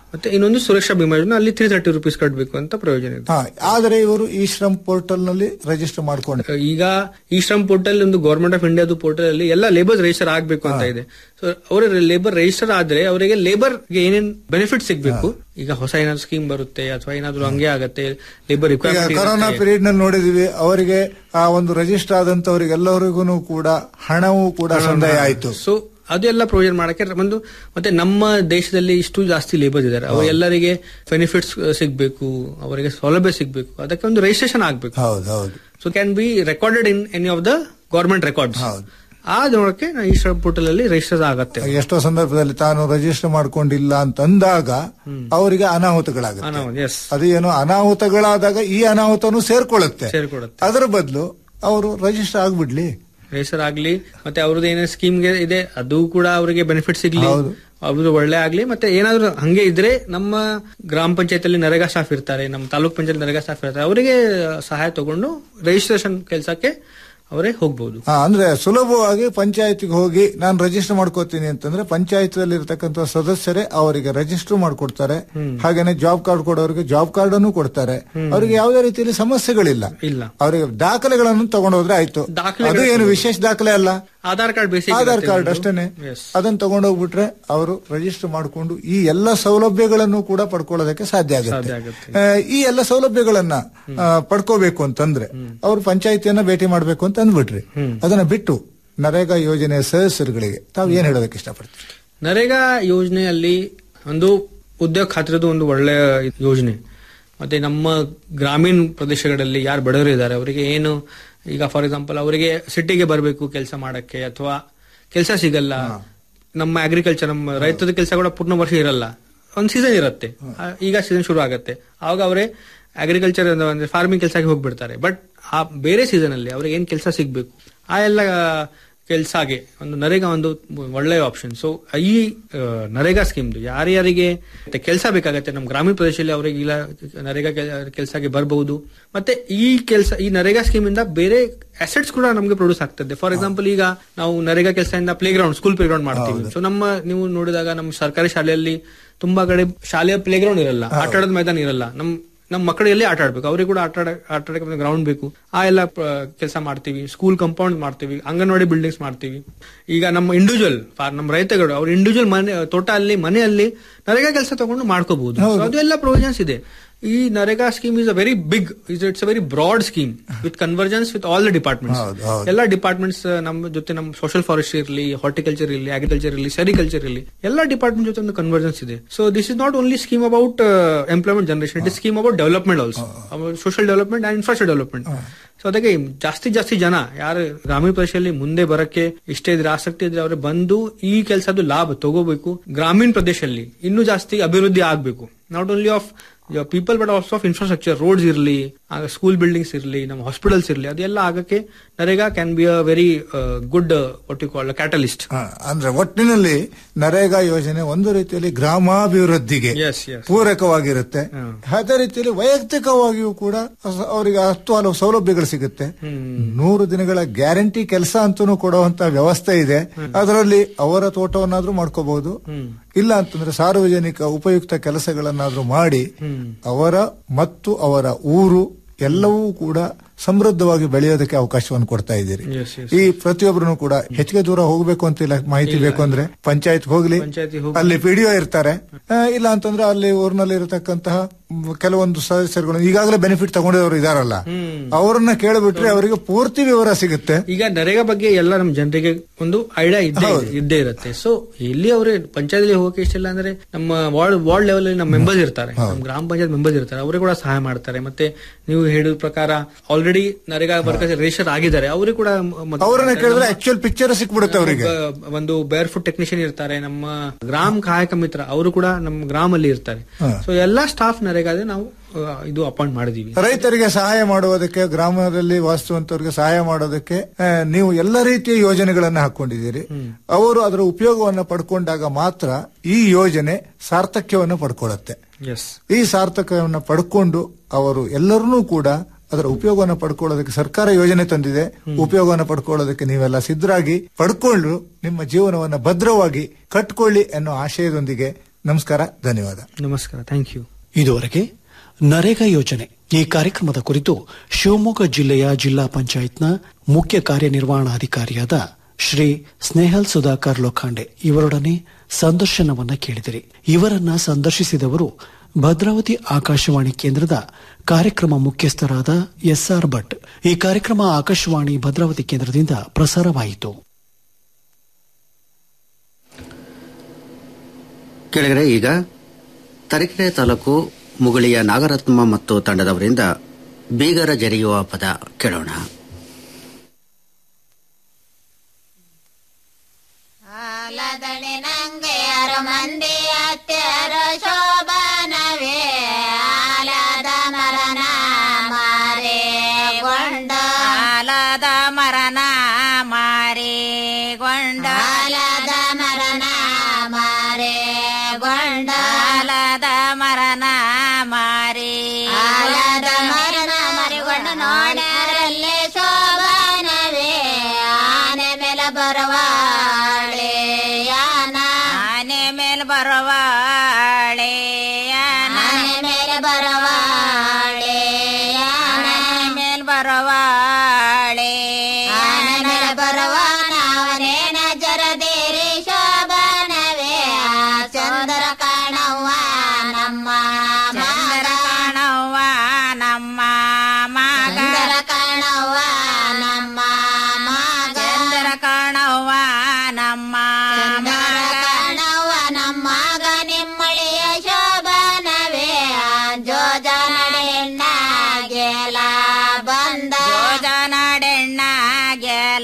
ಮತ್ತೆ ಇನ್ನೊಂದು ಸುರಕ್ಷಾ ಬಿಮಾ ಯೋಜನೆ ಅಲ್ಲಿ ತ್ರೀ ತರ್ಟಿ ರುಪೀಸ್ ಕಟ್ಟಬೇಕು ಅಂತ ಪ್ರಯೋಜನ ಇದೆ ಹಾ ಆದರೆ ಇವರು ಈ ಶ್ರಮ್ ಪೋರ್ಟಲ್ ನಲ್ಲಿ ರಿಜಿಸ್ಟರ್ ಮಾಡ್ಕೊಂಡು ಈಗ ಈ ಶ್ರಮ್ ಪೋರ್ಟಲ್ ಒಂದು ಗವರ್ಮೆಂಟ್ ಆಫ್ ಇಂಡಿಯಾದ ಪೋರ್ಟಲ್ ಅಲ್ಲಿ ಎಲ್ಲ ಲೇಬರ್ ರಿಜಿಸ್ಟರ್ ಆಗ್ಬೇಕು ಅಂತ ಇದೆ ಸೊ ಅವರ ಲೇಬರ್ ರಿಜಿಸ್ಟರ್ ಆದ್ರೆ ಅವರಿಗೆ ಲೇಬರ್ ಗೆ ಏನೇನ್ ಬೆನಿಫಿಟ್ ಸಿಗ್ಬೇಕು ಈಗ ಹೊಸ ಏನಾದ್ರು ಸ್ಕೀಮ್ ಬರುತ್ತೆ ಅಥವಾ ಏನಾದ್ರು ಹಂಗೆ ಆಗತ್ತೆ ಲೇಬರ್ ಈಗ ಕೊರೋನಾ ಪೀರಿಯಡ್ ನಲ್ಲಿ ನೋಡಿದೀವಿ ಅವರಿಗೆ ಆ ಒಂದು ರಿಜಿಸ್ಟರ್ ಆದಂತವರಿಗೆಲ್ಲರಿಗೂ ಕೂಡ ಹಣವೂ ಕೂಡ ಸಂದಾಯ ಆಯ್ತು ಸೊ ಅದೆಲ್ಲ ಪ್ರೊವಿಷನ್ ಮಾಡಕ್ಕೆ ಒಂದು ಮತ್ತೆ ನಮ್ಮ ದೇಶದಲ್ಲಿ ಇಷ್ಟು ಜಾಸ್ತಿ ಲೇಬರ್ ಇದ್ದಾರೆ ಅವ್ರು ಎಲ್ಲರಿಗೆ ಬೆನಿಫಿಟ್ಸ್ ಸಿಗ್ಬೇಕು ಅವರಿಗೆ ಸೌಲಭ್ಯ ಸಿಗ್ಬೇಕು ಅದಕ್ಕೆ ಒಂದು ರಿಜಿಸ್ಟ್ರೇಷನ್ ಆಗ್ಬೇಕು ಹೌದು ಹೌದು so can be recorded in any of the government records ಆ ನೋಡಕ್ಕೆ ಈ ಪೋರ್ಟಲ್ ಅಲ್ಲಿ ರಿಜಿಸ್ಟರ್ ಆಗತ್ತೆ ಎಷ್ಟೋ ಸಂದರ್ಭದಲ್ಲಿ ತಾನು ರಿಜಿಸ್ಟರ್ ಮಾಡ್ಕೊಂಡಿಲ್ಲ ಅಂತಂದಾಗ ಅವರಿಗೆ ಅನಾಹುತಗಳಾಗುತ್ತೆ ಎಸ್ ಅದು ಏನು ಅನಾಹುತಗಳಾದಾಗ ಈ ಅನಾಹುತನು ಸೇರ್ಕೊಳ್ಳುತ್ತೆ ಸೇರ್ಕೊಡುತ್ತೆ ಅದರ ಬದಲು ಅವರು ರಿಜಿಸ್ಟರ್ ಆಗ್ಬಿಡ್ಲಿ ರಿಜಿಸ್ಟರ್ ಆಗ್ಲಿ ಮತ್ತೆ ಅವ್ರದ್ದು ಏನೇ ಸ್ಕೀಮ್ಗೆ ಇದೆ ಅದು ಕೂಡ ಅವರಿಗೆ ಬೆನಿಫಿಟ್ ಸಿಗ್ಲಿ ಅವ್ರದ್ದು ಒಳ್ಳೆ ಆಗ್ಲಿ ಮತ್ತೆ ಏನಾದ್ರು ಹಂಗೆ ಇದ್ರೆ ನಮ್ಮ ಗ್ರಾಮ ಪಂಚಾಯತ್ ನರೇಗಾ ಸ್ಟಾಫ್ ಇರ್ತಾರೆ ನಮ್ಮ ತಾಲೂಕ್ ಪಂಚಾಯತ್ ನರೇಗಾ ಸ್ಟಾಫ್ ಇರ್ತಾರೆ ಅವರಿಗೆ ಸಹಾಯ ತಗೊಂಡು ರಿಜಿಸ್ಟ್ರೇಷನ್ ಕೆಲಸಕ್ಕೆ ಅವರೇ ಹೋಗ್ಬಹುದು ಹಾ, ಅಂದ್ರೆ ಸುಲಭವಾಗಿ ಪಂಚಾಯತ್ಗೆ ಹೋಗಿ ನಾನು ರಿಜಿಸ್ಟರ್ ಮಾಡ್ಕೋತೀನಿ ಅಂತಂದ್ರೆ ಪಂಚಾಯತ್ ಅಲ್ಲಿ ಇರತಕ್ಕಂತ ಸದಸ್ಯರೇ ಅವರಿಗೆ ರಿಜಿಸ್ಟರ್ ಮಾಡ್ಕೊಡ್ತಾರೆ ಹಾಗೇನೆ ಜಾಬ್ ಕಾರ್ಡ್ ಕೊಡೋರಿಗೆ ಜಾಬ್ ಕಾರ್ಡ್ ಅನ್ನು ಕೊಡ್ತಾರೆ ಅವರಿಗೆ ಯಾವುದೇ ರೀತಿಯಲ್ಲಿ ಸಮಸ್ಯೆಗಳಿಲ್ಲ ಇಲ್ಲ ಅವರಿಗೆ ದಾಖಲೆಗಳನ್ನು ತಗೊಂಡೋದ್ರೆ ಆಯ್ತು ದಾಖಲೆಗಳು ಅದು ಏನು ವಿಶೇಷ ದಾಖಲೆ ಅಲ್ಲ Aadhaar card basic Aadhaar card ಅಷ್ಟೇನೆ ಅದನ್ನ ತಗೊಂಡೋಗ್ಬಿಟ್ರೆ ಅವರು ರಿಜಿಸ್ಟರ್ ಮಾಡಿಕೊಂಡು ಈ ಎಲ್ಲ ಸೌಲಭ್ಯಗಳನ್ನು ಕೂಡ ಪಡ್ಕೊಳ್ಳೋದಕ್ಕೆ ಸಾಧ್ಯ ಸಾಧ್ಯ ಆಗುತ್ತೆ ಆಗುತ್ತೆ. ಆ, ಈ ಎಲ್ಲ ಸೌಲಭ್ಯಗಳನ್ನ ಆ, ಪಡ್ಕೋಬೇಕು ಅಂತಂದ್ರೆ ಅವರು ಪಂಚಾಯತಿಯನ್ನ ಭೇಟಿ ಮಾಡ್ಬೇಕು ಅಂತ ಅಂದ್ಬಿಟ್ರಿ ಅದನ್ನ ಬಿಟ್ಟು ನರೇಗಾ ಯೋಜನೆಯ ಸದಸ್ಯರುಗಳಿಗೆ ತಾವು ಏನ್ ಹೇಳೋದಕ್ಕೆ ಇಷ್ಟಪಡ್ತೀರಿ ನರೇಗಾ ಯೋಜನೆಯಲ್ಲಿ ಒಂದು ಉದ್ಯೋಗ ಖಾತ್ರಿದು ಒಂದು ಒಳ್ಳೆಯ ಯೋಜನೆ ಮತ್ತೆ ನಮ್ಮ ಗ್ರಾಮೀಣ ಪ್ರದೇಶಗಳಲ್ಲಿ ಯಾರು ಬಡವರು ಇದ್ದಾರೆ ಅವರಿಗೆ ಏನು ಈಗ ಫಾರ್ ಎಕ್ಸಾಂಪಲ್ ಅವರಿಗೆ ಸಿಟಿಗೆ ಬರಬೇಕು ಕೆಲಸ ಮಾಡಕ್ಕೆ ಅಥವಾ ಕೆಲಸ ಸಿಗಲ್ಲ ನಮ್ಮ ಅಗ್ರಿಕಲ್ಚರ್ ನಮ್ಮ ರೈತದ ಕೆಲಸ ಕೂಡ ಪೂರ್ಣ ವರ್ಷ ಇರಲ್ಲ ಒಂದು ಸೀಸನ್ ಇರುತ್ತೆ ಆ, ಈಗ ಸೀಸನ್ ಶುರು ಆಗುತ್ತೆ ಆವಾಗ ಅವರೇ ಅಗ್ರಿಕಲ್ಚರ್ ಅಂದ್ರೆ ಫಾರ್ಮಿಂಗ್ ಕೆಲಸಕ್ಕೆ ಹೋಗ್ಬಿಡ್ತಾರೆ ಬಟ್ ಆ ಬೇರೆ ಸೀಸನ್ ಅಲ್ಲಿ ಅವ್ರಿಗೆ ಏನ್ ಕೆಲಸ ಸಿಗ್ಬೇಕು ಆ ಎಲ್ಲ ಕೆಲಸಗೆ ಒಂದು ನರೇಗಾ ಒಂದು ಒಳ್ಳೆ ಆಪ್ಷನ್ ಸೊ ಈ ಆ, ನರೇಗಾ ಸ್ಕೀಮ್ದು ಯಾರ್ಯಾರಿಗೆ ಕೆಲಸ ಬೇಕಾಗತ್ತೆ ನಮ್ಮ ಗ್ರಾಮೀಣ ಪ್ರದೇಶದಲ್ಲಿ ಅವರಿಗೆ ಇಲ್ಲ ನರೇಗಾ ಕೆಲಸಕ್ಕೆ ಬರಬಹುದು ಮತ್ತೆ ಈ ಕೆಲಸ ಈ ನರೇಗಾ ಸ್ಕೀಮ್ ಇಂದ ಬೇರೆ ಅಸೆಟ್ಸ್ ಕೂಡ ನಮಗೆ ಪ್ರೊಡ್ಯೂಸ್ ಆಗ್ತದೆ ಫಾರ್ ಎಕ್ಸಾಂಪಲ್ ಈಗ ನಾವು ನರೇಗಾ ಕೆಲಸದಿಂದ playground school playground ಮಾಡ್ತೀವಿ ಸೊ ನಮ್ಮ ನೀವು ನೋಡಿದಾಗ ನಮ್ಮ ಸರ್ಕಾರಿ ಶಾಲೆಯಲ್ಲಿ ತುಂಬಾ ಕಡೆ ಶಾಲೆಯ ಪ್ಲೇ ಗ್ರೌಂಡ್ ಇರಲ್ಲ ಆಟ ಆಡೋದ್ ಮೈದಾನ ಇರಲ್ಲ ನಮ್ ನಮ್ಮ ಮಕ್ಕಳು ಎಲ್ಲಿ ಆಟ ಆಡ್ಬೇಕು ಅವ್ರಿಗೆ ಕೂಡ ಆಟ ಆಡ ಆಟ ಆಡಕ್ಕೆ ಗ್ರೌಂಡ್ ಬೇಕು ಆ ಎಲ್ಲ ಕೆಲಸ ಮಾಡ್ತೀವಿ ಸ್ಕೂಲ್ ಕಂಪೌಂಡ್ ಮಾಡ್ತೀವಿ ಅಂಗನವಾಡಿ ಬಿಲ್ಡಿಂಗ್ಸ್ ಮಾಡ್ತೀವಿ ಈಗ ನಮ್ಮ ಇಂಡಿವಿಜುವಲ್ ನಮ್ಮ ರೈತಗಳು ಅವ್ರ ಇಂಡಿವಿಜುವಲ್ ಮನೆ ತೋಟ ಅಲ್ಲಿ ಮನೆಯಲ್ಲಿ ನರೇಗಾ ಕೆಲಸ ತಗೊಂಡು ಮಾಡ್ಕೋಬಹುದು So ಅದು ಎಲ್ಲ ಪ್ರೊವಿಷನ್ಸ್ ಇದೆ ಈ NREGA scheme is a very big it's a very broad scheme with convergence with all the departments ಎಲ್ಲ ಡಿಪಾರ್ಟ್ಮೆಂಟ್ಸ್ ನಮ್ಮ ಜೊತೆ ನಮ್ಮ ಸೋಷಿಯಲ್ ಫಾರೆಸ್ಟ್ ಇರಲಿ ಹಾರ್ಟಿಕಲ್ಚರ್ ಇರಲಿ ಅಗ್ರಿಕಲ್ಚರ್ ಇರಲಿ ಸೆರಿಕಲ್ಚರ್ ಇರಲಿ ಎಲ್ಲ ಡಿಪಾರ್ಟ್ಮೆಂಟ್ ಜೊತೆ ಒಂದು ಕನ್ವರ್ಜೆನ್ಸ್ ಇದೆ so this is not only scheme about employment generation it is scheme about development also social development and infrastructure development so ಅದಕ್ಕೆ ಜಾಸ್ತಿ ಜಾಸ್ತಿ ಜನ ಯಾರು ಗ್ರಾಮೀಣ ಪ್ರದೇಶದಲ್ಲಿ ಮುಂದೆ ಬರಕ್ಕೆ ಇಷ್ಟ ಇದ್ರೆ ಆಸಕ್ತಿ ಇದ್ರೆ ಅವ್ರಿಗೆ ಬಂದು ಈ ಕೆಲಸದ ಲಾಭ ತಗೋಬೇಕು ಗ್ರಾಮೀಣ ಪ್ರದೇಶದಲ್ಲಿ ಇನ್ನೂ ಜಾಸ್ತಿ ಅಭಿವೃದ್ಧಿ ಆಗ್ಬೇಕು not only of people but also of infrastructure roads ಇರಲಿ ಸ್ಕೂಲ್ ಬಿಲ್ಡಿಂಗ್ಸ್ ಇರಲಿ ನಮ್ಮ ಹಾಸ್ಪಿಟಲ್ಸ್ ಇರಲಿ ಅದೆಲ್ಲ ಆಗಕ್ಕೆ NREGA can be a very good what you call catalyst ಹಾ, ಅಂದ್ರೆ ಒಟ್ಟಿನಲ್ಲಿ ನರೇಗಾ ಯೋಜನೆ ಒಂದು ರೀತಿಯಲ್ಲಿ ಗ್ರಾಮಾಭಿವೃದ್ಧಿಗೆ ಎಸ್ ಎಸ್ ಪೂರಕವಾಗಿರುತ್ತೆ ಅದೇ ರೀತಿಯಲ್ಲಿ ವೈಯಕ್ತಿಕವಾಗಿಯೂ ಕೂಡ ಅಸ- ಅವರಿಗೆ ಹತ್ತು ಹಲವು ಸೌಲಭ್ಯಗಳು ಸಿಗುತ್ತೆ ನೂರು ದಿನಗಳ ಗ್ಯಾರಂಟಿ ಕೆಲಸ ಅಂತೂ ಕೊಡುವಂತ ವ್ಯವಸ್ಥೆ ಇದೆ ಅದರಲ್ಲಿ ಅವರ ತೋಟವನ್ನಾದ್ರೂ ಮಾಡ್ಕೋಬಹುದು ಇಲ್ಲ ಅಂತಂದ್ರೆ ಸಾರ್ವಜನಿಕ ಉಪಯುಕ್ತ ಕೆಲಸಗಳನ್ನಾದ್ರೂ ಮಾಡಿ ಅವರ ಮತ್ತು ಅವರ ಊರು ಎಲ್ಲವೂ ಕೂಡ ಸಮೃದ್ಧವಾಗಿ ಬೆಳೆಯೋದಕ್ಕೆ ಅವಕಾಶವನ್ನು ಕೊಡ್ತಾ ಇದ್ದೀರಿ ಎಸ್ ಎಸ್ ಈ ಪ್ರತಿಯೊಬ್ಬರು ಕೂಡ ಹೆಚ್ಚಿಗೆ ದೂರ ಹೋಗ್ಬೇಕು ಅಂತ ಇಲ್ಲ ಮಾಹಿತಿ ಬೇಕು ಅಂದ್ರೆ ಪಂಚಾಯತ್ ಹೋಗ್ಲಿ ಪಂಚಾಯತಿ ಅಲ್ಲಿ ಪಿಡಿಒ ಇರ್ತಾರೆ ಆ, ಇಲ್ಲ ಅಂತಂದ್ರೆ ಅಲ್ಲಿ ಊರಿನಲ್ಲಿ ಇರತಕ್ಕಂತಹ ಮ್, ಕೆಲವೊಂದು ಸದಸ್ಯರುಗಳು ಈಗಾಗಲೇ ಬೆನಿಫಿಟ್ ತಗೊಂಡಿರೋರು ಇದಾರಲ್ಲ ಅವರನ್ನ ಕೇಳಿಬಿಟ್ರೆ ಅವರಿಗೆ ಪೂರ್ತಿ ವಿವರ ಸಿಗುತ್ತೆ ಈಗ ನರೇಗಾ ಬಗ್ಗೆ ಎಲ್ಲ ನಮ್ಮ ಜನರಿಗೆ ಒಂದು ಐಡಿಯಾ ಇದ್ದೇ ಇದ್ದೇ ಇರುತ್ತೆ ಸೊ ಇಲ್ಲಿ ಅವ್ರೆ ಪಂಚಾಯತ್ ಹೋಗಕ್ಕೆ ಇಷ್ಟ ಇಲ್ಲ ಅಂದ್ರೆ ನಮ್ಮ ವಾರ್ಡ್ ವಾರ್ಡ್ ಲೆವೆಲ್ ಅಲ್ಲಿ ನಮ್ಮ ಮೆಂಬರ್ಸ್ ಇರ್ತಾರೆ ನಮ್ಮ ಗ್ರಾಮ ಪಂಚಾಯತ್ ಮೆಂಬರ್ಸ್ ಇರ್ತಾರೆ ಅವರಿಗೆ ಕೂಡ ಸಹಾಯ ಮಾಡ್ತಾರೆ ಮತ್ತೆ ನೀವು ಹೇಳಿದ ಪ್ರಕಾರ ಆಲ್ರೆಡಿ ನರೇಗಾ ವರ್ಕರ್ಸ್ ರಿಜಿಸ್ಟರ್ ಆಗಿದ್ದಾರೆ ಅವರಿಗೆ ಕೂಡ ಮ- ಅವರನ್ನ ಕೇಳಿದ್ರೆ ಆಕ್ಚುಯಲ್ ಪಿಕ್ಚರ್ ಸಿಕ್ಬಿಡುತ್ತೆ ಅವರಿಗೆ ಒಬ್ಬ- ಒಂದು ಬೇರ್ ಫುಡ್ ಟೆಕ್ನಿಷಿಯನ್ ಇರ್ತಾರೆ ನಮ್ಮ ಗ್ರಾಮ ಸಹಾಯಕ ಮಿತ್ರ ಅವರು ಕೂಡ ನಮ್ಮ ಗ್ರಾಮಲ್ಲಿ ಇರ್ತಾರೆ ಸೊ ಎಲ್ಲಾ ಸ್ಟಾಫ್ ನರೇಗಾದ್ರೆ ನಾವು ಆ, ಇದು ಅಪಾಯಿಂಟ್ ಮಾಡಿದೀವಿ ರೈತರಿಗೆ ಸಹಾಯ ಮಾಡುವುದಕ್ಕೆ ಗ್ರಾಮದಲ್ಲಿ ವಾಸಿಸುವಂತವರಿಗೆ ಸಹಾಯ ಮಾಡೋದಕ್ಕೆ ಆ, ನೀವು ಎಲ್ಲ ರೀತಿಯ ಯೋಜನೆಗಳನ್ನ ಹಾಕೊಂಡಿದ್ದೀರಿ ಅವರು ಅದರ ಉಪಯೋಗವನ್ನ ಪಡ್ಕೊಂಡಾಗ ಮಾತ್ರ ಈ ಯೋಜನೆ ಸಾರ್ಥಕ್ಯವನ್ನು ಪಡ್ಕೊಳ್ಳುತ್ತೆ ಎಸ್ ಈ ಸಾರ್ಥಕವನ್ನು ಪಡ್ಕೊಂಡು ಅವರು ಎಲ್ಲರನ್ನೂ ಕೂಡ ಅದರ ಉಪಯೋಗವನ್ನು ಪಡ್ಕೊಳ್ಳೋದಕ್ಕೆ ಸರ್ಕಾರ ಯೋಜನೆ ತಂದಿದೆ ಉಪಯೋಗವನ್ನು ಪಡ್ಕೊಳ್ಳೋದಕ್ಕೆ ನೀವೆಲ್ಲ ಸಿದ್ಧರಾಗಿ ಪಡ್ಕೊಂಡು ನಿಮ್ಮ ಜೀವನವನ್ನು ಭದ್ರವಾಗಿ ಕಟ್ಕೊಳ್ಳಿ ಅನ್ನೋ ಆಶಯದೊಂದಿಗೆ ನಮಸ್ಕಾರ ಧನ್ಯವಾದ ನಮಸ್ಕಾರ ಥ್ಯಾಂಕ್ ಯು ಇದುವರೆಗೆ ನರೇಗಾ ಯೋಜನೆ ಈ ಕಾರ್ಯಕ್ರಮದ ಕುರಿತು ಶಿವಮೊಗ್ಗ ಜಿಲ್ಲೆಯ ಜಿಲ್ಲಾ ಪಂಚಾಯತ್ನ ಮುಖ್ಯ ಕಾರ್ಯನಿರ್ವಹಣಾಧಿಕಾರಿಯಾದ ಶ್ರೀ ಸ್ನೇಹಲ್ ಸುಧಾಕರ್ ಲೋಖಾಂಡೆ ಇವರೊಡನೆ ಸಂದರ್ಶನವನ್ನ ಕೇಳಿದಿರಿ ಇವರನ್ನ ಸಂದರ್ಶಿಸಿದವರು ಭದ್ರಾವತಿ ಆಕಾಶವಾಣಿ ಕೇಂದ್ರದ ಕಾರ್ಯಕ್ರಮ ಮುಖ್ಯಸ್ಥರಾದ ಎಸ್ಆರ್ ಭಟ್ ಈ ಕಾರ್ಯಕ್ರಮ ಆಕಾಶವಾಣಿ ಭದ್ರಾವತಿ ಕೇಂದ್ರದಿಂದ ಪ್ರಸಾರವಾಯಿತು ಕೆಳಗಡೆ ಈಗ ತರೀಕೆರೆ ತಾಲೂಕು ಮುಗುಳಿಯ ನಾಗರತ್ನ ಮತ್ತು ತಂಡದವರಿಂದ ಬೀಗರ ಜರಿಯುವ ಪದ ಕೇಳೋಣ ಆಲದಣಿ ನಂಗೆ ಅರ ಮಂದಿ ಅತ್ಯರ ಶೋಭನವೇ ಆಲದ ಮರನ ಮಾರೆ ಗೊಂಡ ಆಲದ ಮರನ ಮಾರೆ ಗೊಂಡ ಆಲದ ಮರನ ಮಾರೆ ಗೊಂಡ ಆಲದ ಮರನ ಮಾರಿ ಆಲದ ಮರನ ಮರಿಗೊಂಡ ನೋಡ್ಯಾರಲ್ಲಿ ಶೋಭನವೇ ಆನೆ ಮೇಲೆ ಬರವಾಳೆ ಯಾನ ಆನೆ ಮೇಲೆ ಬರವಾಳೆ ಯಾನ ಆನೆ ಮೇಲೆ ಬರವಾಳೆ ಆನೆ ಮೇಲೆ ಬರವಾಳೆ ಆನೆ ಮೇಲೆ ಬರವಾನ ಅವನೇನ ಜರದೇರಿ ಶೋಭನವೇ ಚಂದ್ರ ಕಾಣವ್ವ ನಮ್ಮ ಚಂದ್ರ ಕಾಣವ್ವ ನಮ್ಮ ಮಗ ಚಂದ್ರ ಕಾಣವ್ವ ನಮ್ಮ ಮಗ ಚಂದ್ರ ಕಾಣವ್ವ ನಮ್ಮ ಮಗ ಕಾಣವ್ವ ನಮ್ಮ ಮಗ ನಿಮ್ಮಳಿಯ ಶೋಭನವೇ ಜೋಜನಡೆಣ್ಣ ಗೆಲ ಬಂದ ಜೋಜನಡೆಣ್ಣ ಗೆಲ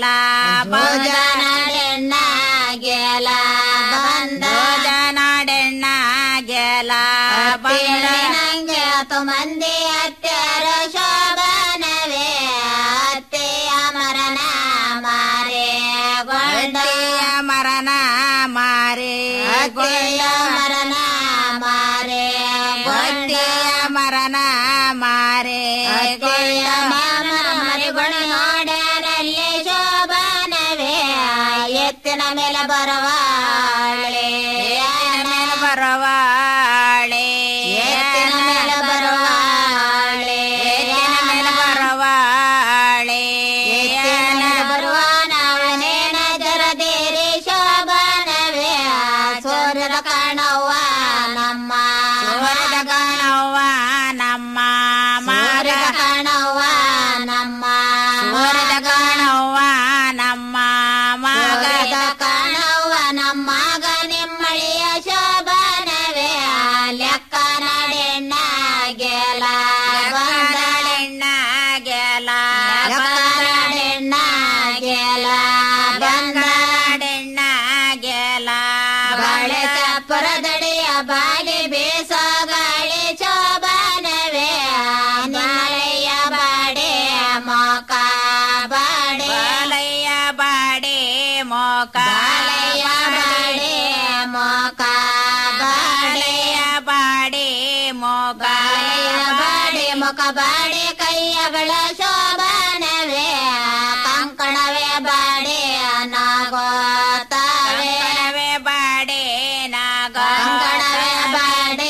ಭೋಜನಡೆಣ್ಣ ಗೆಲ ಬಂದ ಭೋಜನಡೆಣ್ಣ ಗೆಲ ಬಂದ ನಂಗೆ ಹತ್ತು ಮಂದಿ ಅತ್ಯರ ಶೋಭನವೇ ಅತ್ತೆಯ ಮರನ ಮಾರೆ ಗೊಂಡೆಯ ಮರನ ಮಾರೆ ಅತ್ತೆಯ ಮರನ ಮಾರೆ ಗೊಂಡೆಯ ಮರನ ಮಾರೆ ಅತ್ತೆಯ ಮಾಮ ಮರಿಗಳು ನೋಡ್ಯಾರಲ್ಲಿ ಶೋಭನವೇ ಎತ್ತಿನ ಮೇಲೆ ಬರವಾಳೆ ಎತ್ತಿನ ಮೇಲೆ ಬರವಾಳೆ ಎತ್ತಿನ ಮೇಲೆ ಬರವಾಳೆ ಎತ್ತಿನ ಮೇಲೆ ಬರವಾಳೆ ಎತ್ತಿನ ಮೇಲೆ ಬರುವ ನಾವನೇನ ಜರದೇರಿ ಶೋಭನವೇ ಸೂರ್ಯದ ಕಾಣವ್ವ ನಮ್ಮ ಸೂರ್ಯದ ಕಾಣವ್ವ ನಮ್ಮ ಮಾರ್ಗದ ಕಾಣವ್ವ ನಮ್ಮ ಸೂರ್ಯದ ಕಾಣವ್ವ ನಮ್ಮ ಮಗದ ಕಾಣವ್ವ ನಮ್ಮ ಮಗ ನಿಮ್ಮಳಿಯ ಶೋಭನವೇ ಲೆಕ್ಕ ನಡೆಣ್ಣ ಗೆಲ ಬಂದಳೆಣ್ಣ ಗೆಲ ಬಂದಳೆಣ್ಣ ಗೆಲ ಬಂದಳೆಣ್ಣ ಗೆಲ ಬಾಳೆ ಚಪ್ಪರದಡಿಯ ಬಾಲಿ ಬೇಸ ಗಾಳಿ ಶೋಭನವೇ ನಿಮ್ಮಳೆಯ ಬಾಡೆ ಮೋಕ ಬಾಡೆ ಬಾಲಯ್ಯ ಬಾಡೆ ಮೋಕ ಬಾಲಯ್ಯ ಬಾಡೆ ಮೋಕ ಬಾಳೆಯ ಬಾಡೆ ಮೋಕ ಬಾಳೆಯ ಬಾಡೆ ಮುಖ ಬಾಡೆ ಕೈಯಗಳ ಶೋಭನವೇ ಕಂಕಣವೇ ಬಾಡೆ ನಾಗೋತಾವೆ ಬಾಡೆ ನಾಗ ಕಂಕಣವೇ ಬಾಡೆ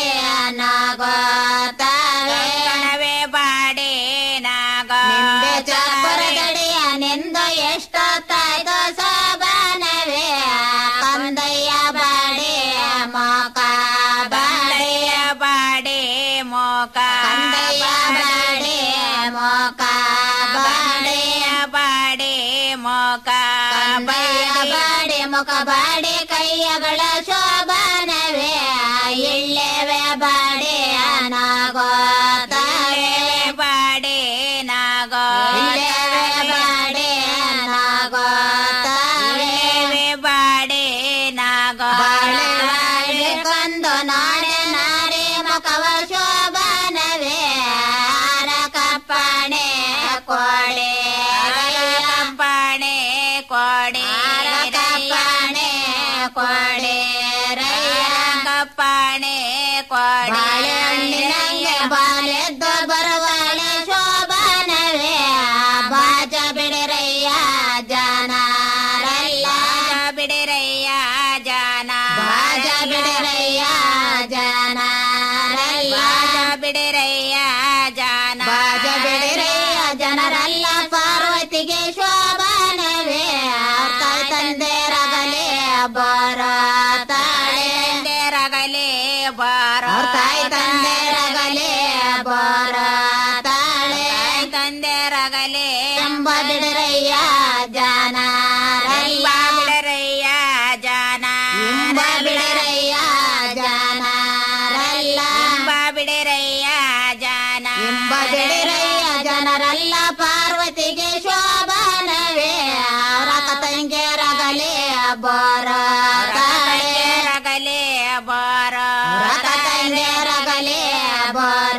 ನಾಗೋತಾವೆ ಕಣವೇ ಬಾಡೆ ನಾಗ ನಿಂಬೆ ಚಾಪರದಡಿಯ ನಿಂದ ಎಷ್ಟೊತ್ತಾಯ್ತು ಶೋಭನವೇ ಕಂದಯ್ಯ ಬಾಡೆ ಮೋಕ ಬಾಡೆಯ ಬಾಡೆ ಮೋಕ ಕಂದಯ್ಯ ಬಾಡೆ ಮೋಕ ಬಾಡೆಯ ಬಾಡೆ ಮೋಕ ಬಯ್ಯ ಬಾಡೆ ಮುಖ ಬಾಡೆ ಕೈಯಗಳ ಶೋಭನವೇ ಇಳ್ಳೆವೆ ಬಾಡೆ ನಾಗೋತಾವೆ ಬಾಡೆ ನಾಗೋ ಇಳ್ಳೆವೆ ಬಾಡೆ ನಾಗೋತಾವೆ ಬಾಡೆ ನಾಗೋ ಬಾಳೆ ಬಾಳೆ ಕಂದು ನಾಡೆ ನಾರೆ ಮುಖವ ಶೋಭನವೇ ಆರ ಕಪ್ಪಾಣೆ ಕೋಡೆ ಕಪ್ಪಾಣೆ ಕೋಡೆ ಕಪ್ಪಾಣೆ ಕೋಡೆ ಕಪ್ಪಾಣೆ ಕೋಡೆ ಬಾಳೆಹಣ್ಣಿನಂಗೆ ಬಾಲೆದ್ದು ಬರವಾಳೆ ಶೋಭನವೇ ಬಾಜ ಬಿಡಿರಯ್ಯ ಜಾನಾರಲ್ಲ ಬಿಡಿರಯ್ಯ ಜಾನ ಬಾಜ ಬಿಡಿರಯ್ಯ ಬಿಡರಯ್ಯ ಜಾನ ಎಂಬ ಬಿಡರಯ್ಯ ಜಾನ ಎಂಬ ಬಿಡರಯ್ಯ ಜಾನ ರಲ್ಲ ಎಂಬ ಬಿಡರಯ್ಯ ಜಾನ ಎಂಬ ಬಿಡರಯ್ಯ ಜನರಲ್ಲ ಪಾರ್ವತಿಗೆ ಶೋಭಾನವೇ ರಕ ತಂಗೆರಗಲೇ ಬೋರ ರಗಲೆ ಬಾರ ರಕ ತಂಗೆರಗಲೇ ಬೋರ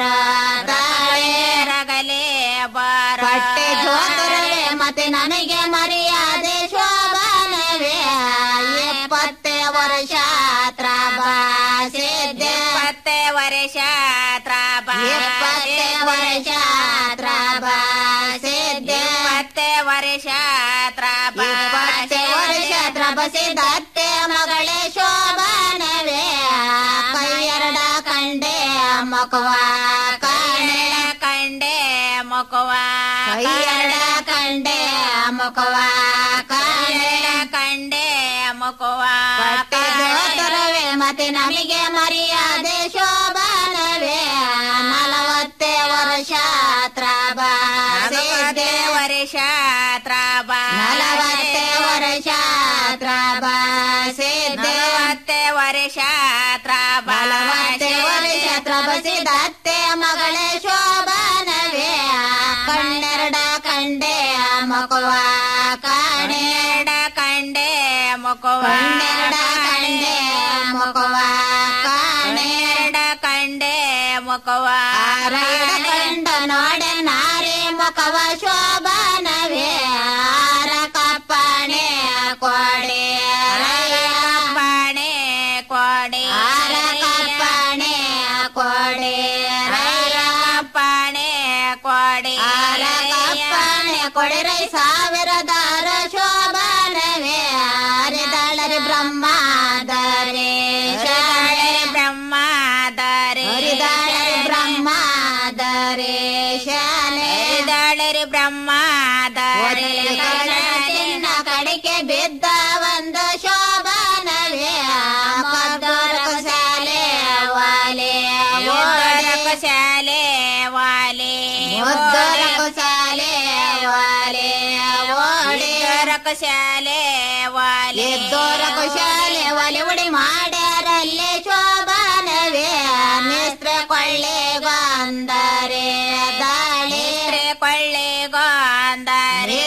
ರಗಲೆ ಬಾರ ಪಟ್ಟೆ ಜೋತರವೇ ಮತ್ತೆ ನನಗೆ ಮರ್ಯಾದೆ ಶೋಭಾನವೇ ಎಪ್ಪತ್ತೇ ವರ್ಷ ತ್ರಾಬಾಸಿದ್ದೆ ಇಪ್ಪತ್ತೇ ವರ್ಷ ತ್ರಾಬ ಎಪ್ಪತ್ತೇ ವರ್ಷ ತ್ರಾಬಾಸಿದ್ದೆ ಇಪ್ಪತ್ತೇ ವರ್ಷ ತ್ರಾಬ ಇಪ್ಪತ್ತೇ ವರ್ಷ ತ್ರಬಸಿದತ್ತೆ ಮಗಳೇ ಶೋಭಾನವೇ ಕೈಯರಡ ಕಂಡೆ ಮಕವ ಕಾಣೆ ಕಂಡೆ ಮೊಕವ ಕೈಯರಡ ಕಂಡೆ ಮಕವ ಕಾಣೆ ಕಂಡೆ ಮೊಕವ ಪಟ್ಟೆ ಜೋತರವೇ ಮತ್ತೆ ನಮಗೆ ಮರ್ಯಾದೆ ಶೋಭಾನವೇ ನಲವತ್ತೇ ವರ್ಷ ತ್ರಾಬಾಸಿದ್ದೆ ವರ್ಷ ತ್ರಾಬ ನಲವತ್ತೇ ವರ್ಷ ತ್ರಾಬಾಸಿದ್ದೆ ನಲವತ್ತೇ ವರ್ಷ ತ್ರಾಬ ನಲವತ್ತೇ ವರ್ಷ ತ್ರಬಸಿದತ್ತೆ ಮಗಳೇ ಶೋಭಾನವೇ ಕಣ್ಣೆರಡ ಕಂಡೆ ಮಕವ ಕಾಣೆ ಕಣ್ಣೆರಡ ಕಂಡೆ ಮೊಕವ ಕಣ್ಣೆರಡ ಕಂಡೆ ಮಕವ ಕಾಣೆ ಕಣ್ಣೆರಡ ಕಂಡೆ ಮೊಕವ ಆರಡ ಕಂಡ ನೋಡೆ ನಾರಿ ಮುಖವ ಶೋಭಾನವೇ ಆರ ಕಪ್ಪಾಣೆ ಕೊಡೆ ಬಾಣೆ ಕೊಡೆ ಆರ ಕಪ್ಪಾಣೆ ಕೊಡೆ ಪಾಣೆ ಕೊಡೆ ಆರ ಕಪ್ಪಾಣೆ ಕೊಡೆರೈ ಸಾವಿರದಾರ ಶೋಭಾನವೇ ಹರಿದಾಳರಿ ಬ್ರಹ್ಮಾದರೆ ಹರಿದಾಳೆ ಬ್ರಹ್ಮಾದರೆ ಹರಿದಾಳರಿ ಬ್ರಹ್ಮಾದರೆ ಶಾಲೆ ಹರಿದಾಳರಿ ಬ್ರಹ್ಮಾದರೆ ಚಿನ್ನ ಕಡಿಕೆ ಬಿದ್ದ ಒಂದು ಶೋಭಾನವೇ ಮದ್ದೂರ ಶಾಲೆ ವಾಲೆ ಓಡಕ ಶಾಲೆ ವಾಲೆ ಮದ್ದೂರ ಶಾಲೆ ವಾಲೆ ಓಡಿ ಓಡಕ ಶಾಲೆ ವಾಲೆ ಎದ್ದೋರ ಶಾಲೆ ಒಲೆ ಉಡಿ ಮಾಡ್ಯಾರಲ್ಲೇ ಶೋಭಾನವೇ ಮಿಸ್ತ್ರ ಕೊಳ್ಳೆಗೊಂದರೆ ದಾಳಿ ಕೊಳ್ಳೆಗೊಂದರೆ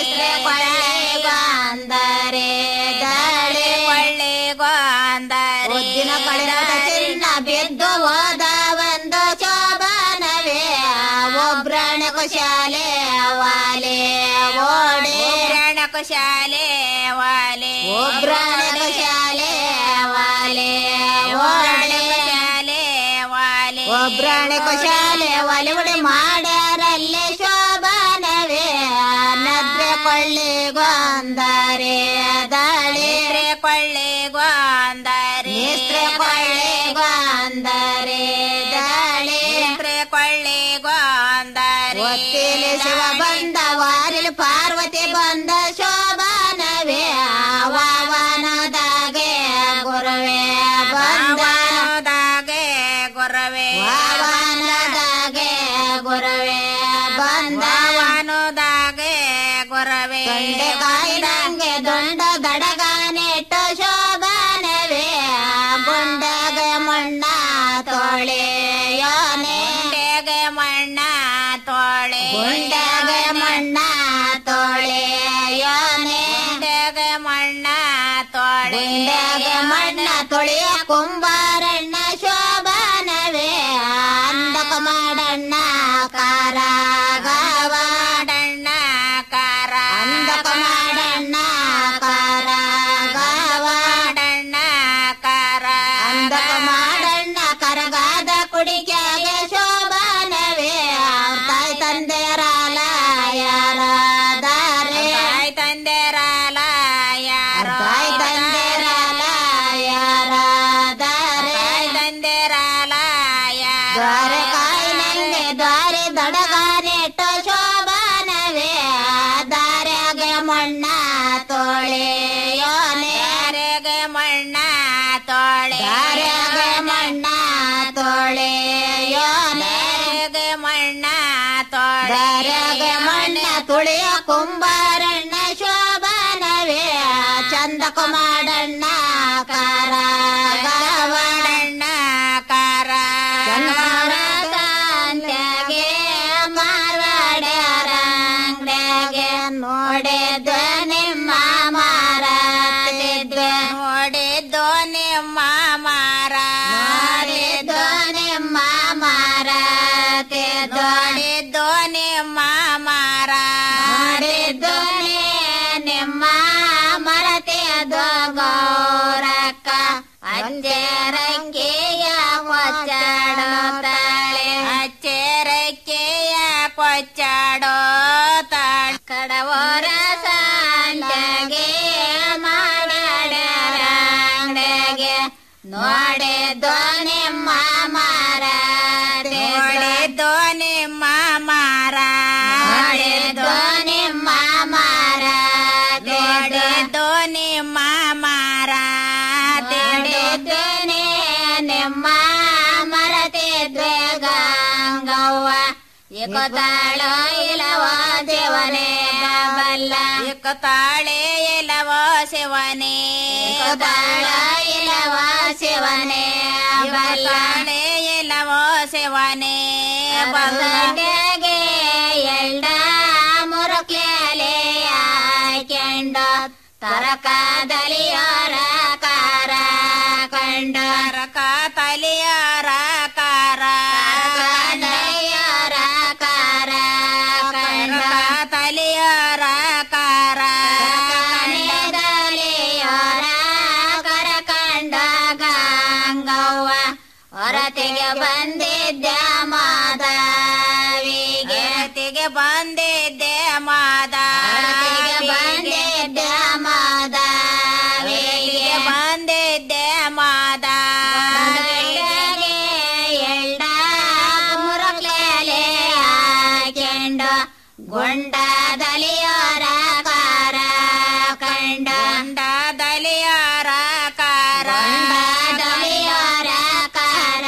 ಕೊಳ್ಳೆಗೊಂದರೆ ದಾಳಿ ಕೊಳ್ಳೆಗೊಂದರೆ ಉದ್ದಿನ ಕಳಿರದ ಚಿನ್ನ ಬಿದ್ದು ಹೋದ ಒಂದು ಶೋಭಾನವೇ ಒಬ್ರಾಣ ಕುಶಾಲೆ ವಾಲೆ ಓಡಿ ರಣಕ ಶಾಲೆ ವಾಲೆ ಒಬ್ರಾಣ ಕುಶಾಲೆ ವಾಲೆ ಓಡಿ ಶಾಲೆ ವಾಲೆ ಒಬ್ರಾಣೆ ಕುಶಾಲೆ ಒಲೆ ಉಡಿ ಮಾಡ್ಯಾರಲ್ಲೇ ಶೋಭಾನವೇ ನದ್ರೆ ಕೊಳ್ಳಿಗೊಂದರೆ ದಾಳಿ ಕೊಳ್ಳೆಗೊಂದರೆ ಮಿಸ್ತ್ರೆ ಕೊಳ್ಳಿಗೊಂದರೆ ದಾಳಿ ಕೊಳ್ಳೆಗೊಂದರೆ ಒತ್ತಿಲಿ ಶಿವ ಬಂದ ವಾರಿಲ್ ಪಾರ್ವತಿ ಬಂದ ಶೋಭಾನವೇ ವಾವನದಾಗೆ ಗುರುವೇ ಬಂದ ದಾಗೆ ಗೊರವೆ ವಾವನದಾಗೆ ಗುರುವೇ ಬಂದ ವಾನುದಾಗೆ ಗೊರವೆ ಗಂಡೆ ಕಾಯಿದಂಗೆ ದೊಂಡ ದಡಗ ನೆಟ್ಟು ಶೋಭಾನವೇ ಗುಂಡಗ ಮಣ್ಣ ತೋಳೆ ಯೋನೆ ಗುಂಡೆಗೆ ಮಣ್ಣ ತೋಳೆ ಗುಂಡಗ ಮಣ್ಣ ತೋಳೆ ಯೋನೆ ಗುಂಡೆಗೆ ಮಣ್ಣ ತೋಳೆ ಗುಂಡಗ ಮಣ್ಣ ತೊಳೆಯ ಕುಂಬಾರಣ್ಣ ಶೋಭಾನವೇ ಅಂದಕ ಮಾಡಣ್ಣ ಕಾರಾಗವ ಮಾಡಣ್ಣ ಕಾರ ಅಂದಕ ಮಾಡಣ್ಣ ಕಾರಾಗವ ಮಾಡಣ್ಣ ಕಾರ ಅಂದಕ ಮಾಡಣ್ಣ ಕರಗಾದ ಕುಡಿಕೆಗೆ ಶೋಭಾನವೇ ತಾಯಿ ತಂದೆಯರಾಲ ಯಾರಾದಾರೆ ತಾಯಿ ತಂದೆರಾಲ ಯಾರೋ ತಾಯಿ ತಂದೆಯರಾಲ ಯಾರಾದಾರೆ ತಾಯಿ ತಂದೆರಾಲ ಯಾರೋ ದ್ವಾರ ಕಾಯಿ ನಂಗೆ ದ್ವಾರೆ ದೊಡಗ ನೆಟ್ಟ ಶೋಭಾನವೇ ದಾರ್ಯಾಗ ಮಣ್ಣ ತೋಳೆ ಯೋನೆ ಯಾರೆಗೆ ಮಣ್ಣ ತೋಳೆ ದಾರ್ಯಾಗ ಮಣ್ಣ ತೋಳೆ ಯೋನೆ ಯಾರೆಗೆ ಮಣ್ಣ ದಾರ್ಯಾಗೆ ಮಣ್ಣ ತುಳಿಯ ಕುಂಬಾರಣ್ಣ ಶೋಭಾನವೇ ಚಂದಕ ಮಾಡಣ್ಣ ಕಾರ ಗರವಣ್ಣ ಕಾರ ಚನ್ನವರತಾಂತ್ಯಾಗೆ ಮಾರ್ವಾಡ್ಯಾರಂಗ್ಯಾಗೆ ನೋಡಿದ್ದು ನಿಮ್ಮ ಮಾರತ್ತಿದ್ವೆ ನೋಡಿದ್ದು ನಿಮ್ಮ ಮಾರ ನೋಡಿದ್ದು ನಿಮ್ಮ ಮಾರತ್ತಿದ್ದು ನೋಡಿದ್ದು ನಿಮ್ಮ ಮಾರ ನೋಡಿದ್ದು ನಿಮ್ಮ ಮರತೆಯದು ಗೌರಕ್ಕ ಅಚ್ಚೇರಕ್ಕೆಯ ಕೊಚ್ಚಾಡೋ ತಾಳೆ ಅಚ್ಚೇರಕ್ಕೆಯ ಕೊಚ್ಚಾಡೋ ತಾಳೆ ಕಡವರ ಸಾಂಡಗೆ ಮಾಡಾಡಂಗಗೆ ನೋಡಿದ್ದು ನಿಮ್ಮ ಮಾರ ನೋಡಿದ್ದು ನಿಮ್ಮ ಮಾರ ನೋಡಿದ್ದು ನಿಮ್ಮ ಮಾರ ನೋಡಿದ್ದು ನಿಮ್ಮ ಮಾರ ನೋಡಿದ್ದು ನಿಮ್ಮ ಮರತಿದ್ವೆ ಗಂಗವ್ವ ಇಕತಾಳೋ ಇಲವೋ ದೇವನೇ ಬಲ್ಲ ಇಕತಾಳೆ ಇಲವೋ ಶಿವನೇ ಇಕತಾಳ ಇಲವೋ ಶಿವನೇ ಬಲ್ಲಾಳೆ ಇಲವೋ ಶಿವನೇ ಬಲ್ಲಾಟೆಗೆ ಎಳ್ಳ ಮುರುಕ್ಲೇಲೆ ಆಯ್ಕೆಂಡ ತರಕದಲಿಯೋರ ಕಾರ ಕಂಡ ತರಕ ತಲಿಯೋರ ಕಾರ ಕಂಡಯ್ಯೋರ ಕಾರ ಕಂಡ ತಲಿಯೋರ ಕಾರ ಕಂಡದಲಿಯೋರ ಕರ ಕಂಡ ಗಂಗವ್ವ ಹೊರತಿಗೆ ಬಂದಿದ್ದ ಮಾಧವಿಗೆ ಹೊರತಿಗೆ ಬಂದಿದ್ದೆ ಮಾಧವಿಗೆ ಬಂದಿದ್ದೆ ಮಾಧವಿಗೆ ಬಂದಿದ್ದೆ ಮಾಧವಿಗೆ ಎಳ್ಳ ಮುರಕ್ಲೇಲೆ ಹಾಕೆಂಡ ಗೊಂಡದಲಿಯೋರ ಕಾರ ಕಂಡ ಗೊಂಡದಲಿಯೋರ ಕಾರ ಗೊಂಡದಲಿಯೋರ ಕಾರ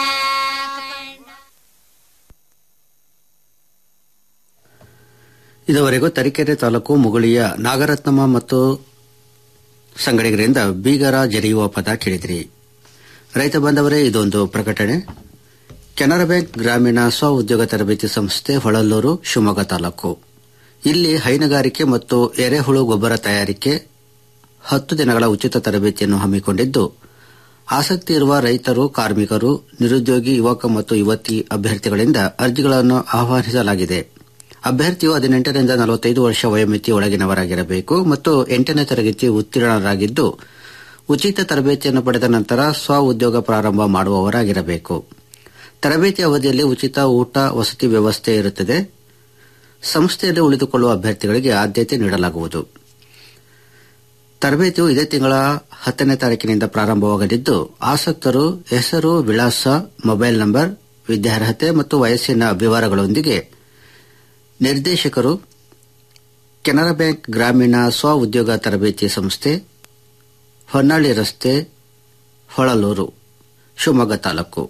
ಇದುವರೆಗೂ ತರೀಕೆರೆ ತಾಲೂಕು ಮುಗುಳಿಯ ನಾಗರತ್ನಮ್ಮ ಮತ್ತು ಸಂಗಡಿಗರಿಂದ ಬೀಗರ ಜರಿಯುವ ಪದ ಕೇಳಿದ್ರಿ ರೈತ ಬಾಂಧವರೇ ಇದೊಂದು ಪ್ರಕಟಣೆ ಕೆನರಾ ಬ್ಯಾಂಕ್ ಗ್ರಾಮೀಣ ಸ್ವ ಉದ್ಯೋಗ ತರಬೇತಿ ಸಂಸ್ಥೆ ಹೊಳಲ್ಲೂರು ಶಿವಮೊಗ್ಗ ತಾಲೂಕು ಇಲ್ಲಿ ಹೈನುಗಾರಿಕೆ ಮತ್ತು ಎರೆಹುಳು ಗೊಬ್ಬರ ತಯಾರಿಕೆ ಹತ್ತು ದಿನಗಳ ಉಚಿತ ತರಬೇತಿಯನ್ನು ಹಮ್ಮಿಕೊಂಡಿದ್ದು ಆಸಕ್ತಿ ಇರುವ ರೈತರು ಕಾರ್ಮಿಕರು ನಿರುದ್ಯೋಗಿ ಯುವಕ ಮತ್ತು ಯುವತಿ ಅಭ್ಯರ್ಥಿಗಳಿಂದ ಅರ್ಜಿಗಳನ್ನು ಆಹ್ವಾನಿಸಲಾಗಿದೆ ಅಭ್ಯರ್ಥಿಯು ಹದಿನೆಂಟರಿಂದ ನಲವತ್ತೈದು ವರ್ಷ ವಯೋಮಿತಿ ಒಳಗಿನವರಾಗಿರಬೇಕು ಮತ್ತು ಎಂಟನೇ ತರಗತಿ ಉತ್ತೀರ್ಣರಾಗಿದ್ದು ಉಚಿತ ತರಬೇತಿಯನ್ನು ಪಡೆದ ನಂತರ ಸ್ವ ಉದ್ಯೋಗ ಪ್ರಾರಂಭ ಮಾಡುವವರಾಗಿರಬೇಕು ತರಬೇತಿ ಅವಧಿಯಲ್ಲಿ ಉಚಿತ ಊಟ ವಸತಿ ವ್ಯವಸ್ಥೆ ಇರುತ್ತದೆ ಸಂಸ್ಥೆಯಲ್ಲಿ ಉಳಿದುಕೊಳ್ಳುವ ಅಭ್ಯರ್ಥಿಗಳಿಗೆ ಆದ್ಯತೆ ನೀಡಲಾಗುವುದು ತರಬೇತಿಯು ಇದೇ ತಿಂಗಳ ಹತ್ತನೇ ತಾರೀಕಿನಿಂದ ಪ್ರಾರಂಭವಾಗಲಿದ್ದು ಆಸಕ್ತರು ಹೆಸರು ವಿಳಾಸ ಮೊಬೈಲ್ ನಂಬರ್ ವಿದ್ಯಾರ್ಹತೆ ಮತ್ತು ವಯಸ್ಸಿನ ವಿವರಗಳೊಂದಿಗೆ ನಿರ್ದೇಶಕರು ಕೆನರಾ ಬ್ಯಾಂಕ್ ಗ್ರಾಮೀಣ ಸ್ವ ಉದ್ಯೋಗ ತರಬೇತಿ ಸಂಸ್ಥೆ ಹೊನ್ನಾಳಿ ರಸ್ತೆ ಹೊಳಲೂರು ಶಿವಮೊಗ್ಗ ತಾಲೂಕು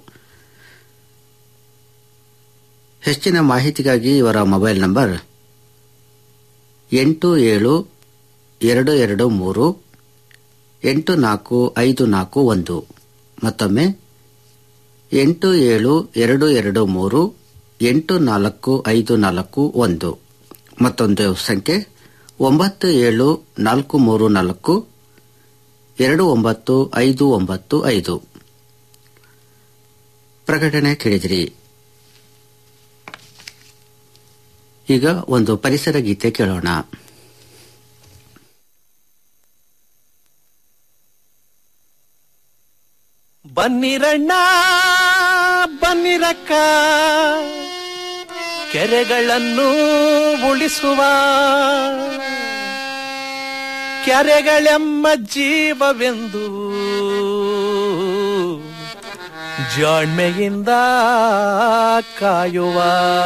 ಹೆಚ್ಚಿನ ಮಾಹಿತಿಗಾಗಿ ಇವರ ಮೊಬೈಲ್ ನಂಬರ್ ಎಂಟು ಏಳು ಎರಡು ಎರಡು ಮೂರು ಎಂಟು ನಾಲ್ಕು ಐದು ನಾಲ್ಕು ಒಂದು ಮತ್ತೊಮ್ಮೆ ಎಂಟು ಏಳು ಎರಡು ಎರಡು ಮೂರು ಎಂಟು ನಾಲ್ಕು ಐದು ನಾಲ್ಕು ಒಂದು ಮತ್ತೊಂದು ಸಂಖ್ಯೆ ಒಂಬತ್ತು ಏಳು ನಾಲ್ಕು ಮೂರು ನಾಲ್ಕು ಎರಡು ಒಂಬತ್ತು ಐದು ಒಂಬತ್ತು ಐದು ಪ್ರಕಟಣೆ ಕೇಳಿದಿರಿ ಈಗ ಒಂದು ಪರಿಸರ ಗೀತೆ ಕೇಳೋಣ ಬನ್ನಿರಣ್ಣ ಬನ್ನಿರಕ್ಕ ಕೆರೆಗಳನ್ನು ಉಳಿಸುವ ಕೆರೆಗಳೆಮ್ಮ ಜೀವವೆಂದು ಜಾಣ್ಮೆಯಿಂದ ಕಾಯುವ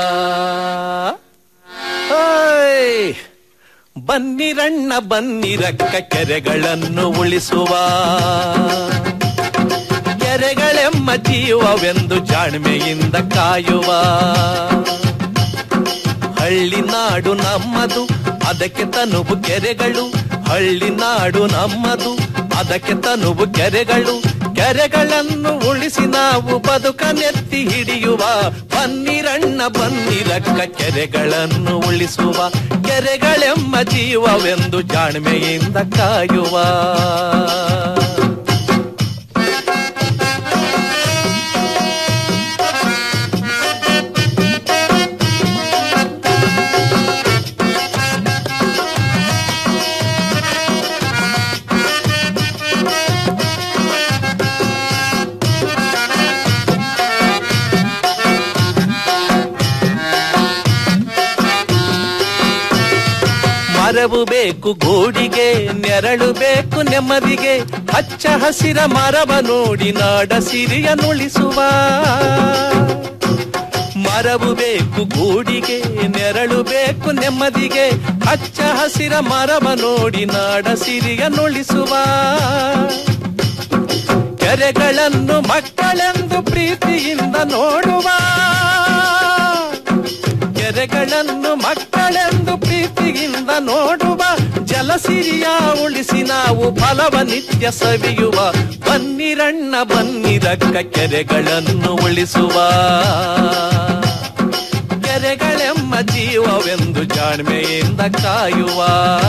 ಓಯ್! ಬನ್ನಿರಣ್ಣ ಬನ್ನಿರಕ್ಕ ಕೆರೆಗಳನ್ನು ಉಳಿಸುವ ಕೆರೆಗಳೆಮ್ಮ ಜೀವವೆಂದು ಜಾಣ್ಮೆಯಿಂದ ಕಾಯುವ ಹಳ್ಳಿ ನಾಡು ನಮ್ಮದು ಅದಕ್ಕೆ ತನುಬು ಕೆರೆಗಳು ಹಳ್ಳಿ ನಾಡು ನಮ್ಮದು ಅದಕ್ಕೆ ತನುಬು ಕೆರೆಗಳು ಕೆರೆಗಳನ್ನು ಉಳಿಸಿ ನಾವು ಬದುಕನೆತ್ತಿ ಹಿಡಿಯುವ ಬನ್ನಿರಣ್ಣ ಬನ್ನಿರಕ್ಕ ಕೆರೆಗಳನ್ನು ಉಳಿಸುವ ಕೆರೆಗಳೆಮ್ಮ ಜೀವವೆಂದು ಜಾಣ್ಮೆಯಿಂದ ಕಾಯುವ ಮರವು ಬೇಕು ಗೂಡಿಗೆ ನೆರಳು ಬೇಕು ನೆಮ್ಮದಿಗೆ ಹಚ್ಚ ಹಸಿರ ಮರವ ನೋಡಿ ನಾಡ ಸಿರಿಯ ನುಳಿಸುವ ಮರವು ಬೇಕು ಗೂಡಿಗೆ ನೆರಳು ಬೇಕು ನೆಮ್ಮದಿಗೆ ಹಚ್ಚ ಹಸಿರ ಮರವ ನೋಡಿ ನಾಡ ಸಿರಿಯ ನುಳಿಸುವ ಕೆರೆಗಳನ್ನು ಮಕ್ಕಳೆಂದು ಪ್ರೀತಿಯಿಂದ ನೋಡುವ ಕೆರೆಗಳನ್ನು ಮಕ್ಕಳೆಂದು ಪ್ರೀತಿಯಿಂದ ನೋಡುವ ಜಲಸಿರಿಯ ಉಳಿಸಿ ನಾವು ಫಲವ ನಿತ್ಯ ಸವಿಯುವ ಬನ್ನಿರಣ್ಣ ಬನ್ನಿರಕ್ಕ ಕೆರೆಗಳನ್ನು ಉಳಿಸುವ ಕೆರೆಗಳೆಮ್ಮ ಜೀವವೆಂದು ಜಾಣ್ಮೆಯಿಂದ ಕಾಯುವ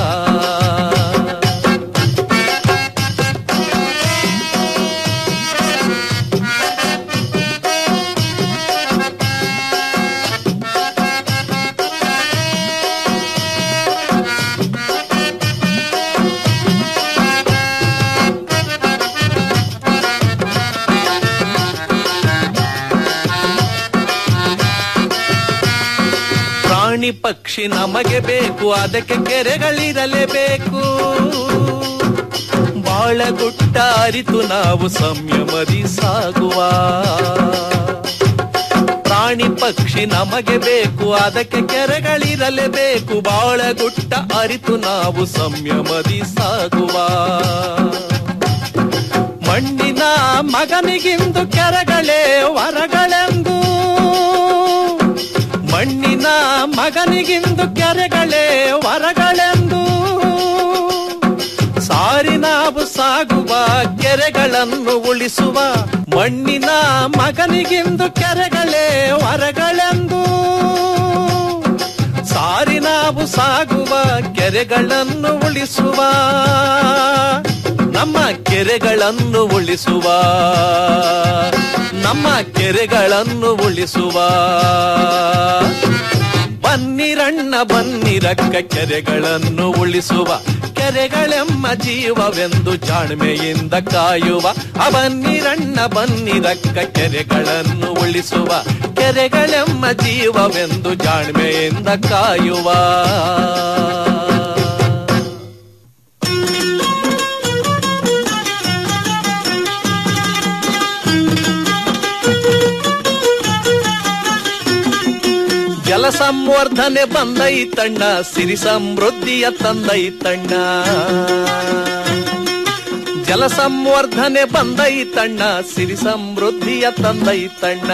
ಪ್ರಾಣಿ ಪಕ್ಷಿ ನಮಗೆ ಬೇಕು ಅದಕ್ಕೆ ಕೆರೆಗಳಿರಲೇಬೇಕು ಬಾಳಗುಟ್ಟ ಅರಿತು ನಾವು ಸಂಯಮದಿ ಸಾಗುವ ಪ್ರಾಣಿ ಪಕ್ಷಿ ನಮಗೆ ಬೇಕು ಅದಕ್ಕೆ ಕೆರೆಗಳಿರಲೇಬೇಕು ಬಾಳಗುಟ್ಟ ಅರಿತು ನಾವು ಸಂಯಮದಿ ಸಾಗುವ ಮಣ್ಣಿನ ಮಗನಿಗಿಂದು ಕೆರೆಗಳೇ ವರಗಳೆಂದು ಮಣ್ಣಿನ ಮಗನಿಗಿಂದು ಕೆರೆಗಳೇ ವರಗಳೆಂದು ಸಾರಿ ನಾವು ಸಾಗುವ ಕೆರೆಗಳನ್ನು ಉಳಿಸುವ ಮಣ್ಣಿನ ಮಗನಿಗಿಂದು ಕೆರೆಗಳೇ ವರಗಳೆಂದು ಸಾರಿ ನಾವು ಸಾಗುವ ಕೆರೆಗಳನ್ನು ಉಳಿಸುವ ನಮ್ಮ ಕೆರೆಗಳನ್ನು ಉಳಿಸುವ ನಮ್ಮ ಕೆರೆಗಳನ್ನು ಉಳಿಸುವ ಬನ್ನಿರಣ್ಣ ಬನ್ನಿರಕ್ಕ ಕೆರೆಗಳನ್ನು ಉಳಿಸುವ ಕೆರೆಗಳೆಮ್ಮ ಜೀವವೆಂದು ಜಾಣ್ಮೆಯಿಂದ ಕಾಯುವ ಆ ಬನ್ನಿರಣ್ಣ ಬನ್ನಿರಕ್ಕ ಕೆರೆಗಳನ್ನು ಉಳಿಸುವ ಕೆರೆಗಳೆಮ್ಮ ಜೀವವೆಂದು ಜಾಣ್ಮೆಯಿಂದ ಕಾಯುವ ಜಲ ಸಂವರ್ಧನೆ ಬಂದೈತಣ್ಣ ಸಿರಿ ಸಮೃದ್ಧಿಯ ತಂದೈತಣ್ಣ ಜಲ ಸಂವರ್ಧನೆ ಬಂದೈತಣ್ಣ ಸಿರಿ ಸಮೃದ್ಧಿಯ ತಂದೈತಣ್ಣ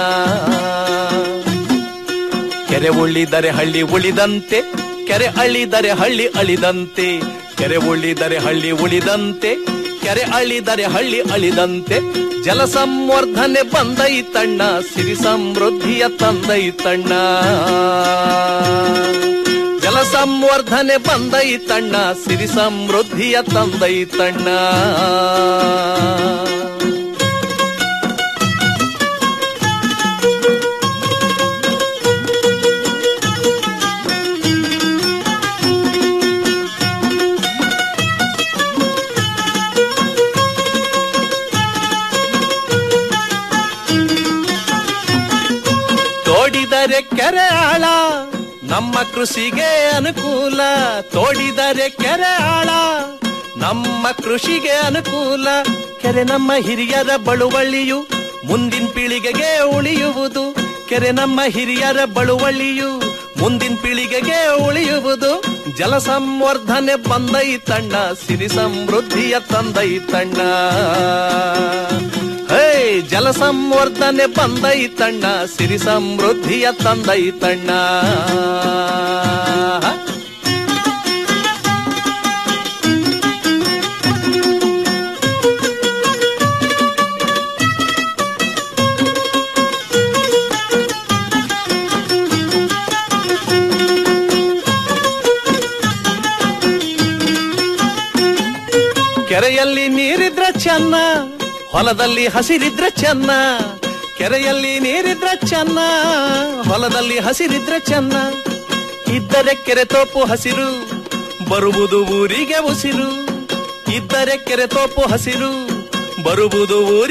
ಕೆರೆ ಉಳಿದರೆ ಹಳ್ಳಿ ಉಳಿದಂತೆ ಕೆರೆ ಅಳಿದರೆ ಹಳ್ಳಿ ಅಳಿದಂತೆ ಕೆರೆ ಉಳಿದರೆ ಹಳ್ಳಿ ಉಳಿದಂತೆ ಕೆರೆ ಅಳಿದರೆ ಹಳ್ಳಿ ಅಳಿದಂತೆ ಜಲ ಸಂವರ್ಧನೆ ಬಂದೈತಣ್ಣ ಸಿರಿ ಸಮೃದ್ಧಿಯ ತಂದೈತಣ್ಣ ಜಲ ಸಂವರ್ಧನೆ ಬಂದೈತಣ್ಣ ಸಿರಿ ಸಮೃದ್ಧಿಯ ತಂದೈತಣ್ಣ ತೋಡಿದರೆ ಕೆರೆ ಆಳ ನಮ್ಮ ಕೃಷಿಗೆ ಅನುಕೂಲ ತೋಡಿದರೆ ಕೆರೆ ಆಳ ನಮ್ಮ ಕೃಷಿಗೆ ಅನುಕೂಲ ಕೆರೆ ನಮ್ಮ ಹಿರಿಯರ ಬಳುವಳಿಯು ಮುಂದಿನ ಪೀಳಿಗೆಗೆ ಉಳಿಯುವುದು ಕೆರೆ ನಮ್ಮ ಹಿರಿಯರ ಬಳುವಳಿಯು ಮುಂದಿನ ಪೀಳಿಗೆಗೆ ಉಳಿಯುವುದು ಜಲ ಸಂವರ್ಧನೆ ಬಂದೈತಣ್ಣ ಸಿರಿ ಸಮೃದ್ಧಿಯ ತಂದೈತಣ್ಣ ಹೇ ಜಲ ಸಂವರ್ಧನೆ ಬಂದೈತಣ್ಣ ಸಿರಿ ಸಮೃದ್ಧಿಯ ತಂದೈತಣ್ಣ ಕೆರೆಯಲ್ಲಿ ನೀರಿದ್ರೆ ಚೆನ್ನ ಹೊಲದಲ್ಲಿ ಹಸಿರಿದ್ರೆ ಚೆನ್ನ ಕೆರೆಯಲ್ಲಿ ನೀರಿದ್ರೆ ಚೆನ್ನ ಹೊಲದಲ್ಲಿ ಹಸಿರಿದ್ರೆ ಚೆನ್ನ ಇದ್ದರೆ ಕೆರೆ ತೋಪು ಹಸಿರು ಬರುವುದು ಊರಿಗೆ ಉಸಿರು ಇದ್ದರೆ ಕೆರೆ ತೋಪು ಹಸಿರು ಬರುವುದು ಊರಿಗೆ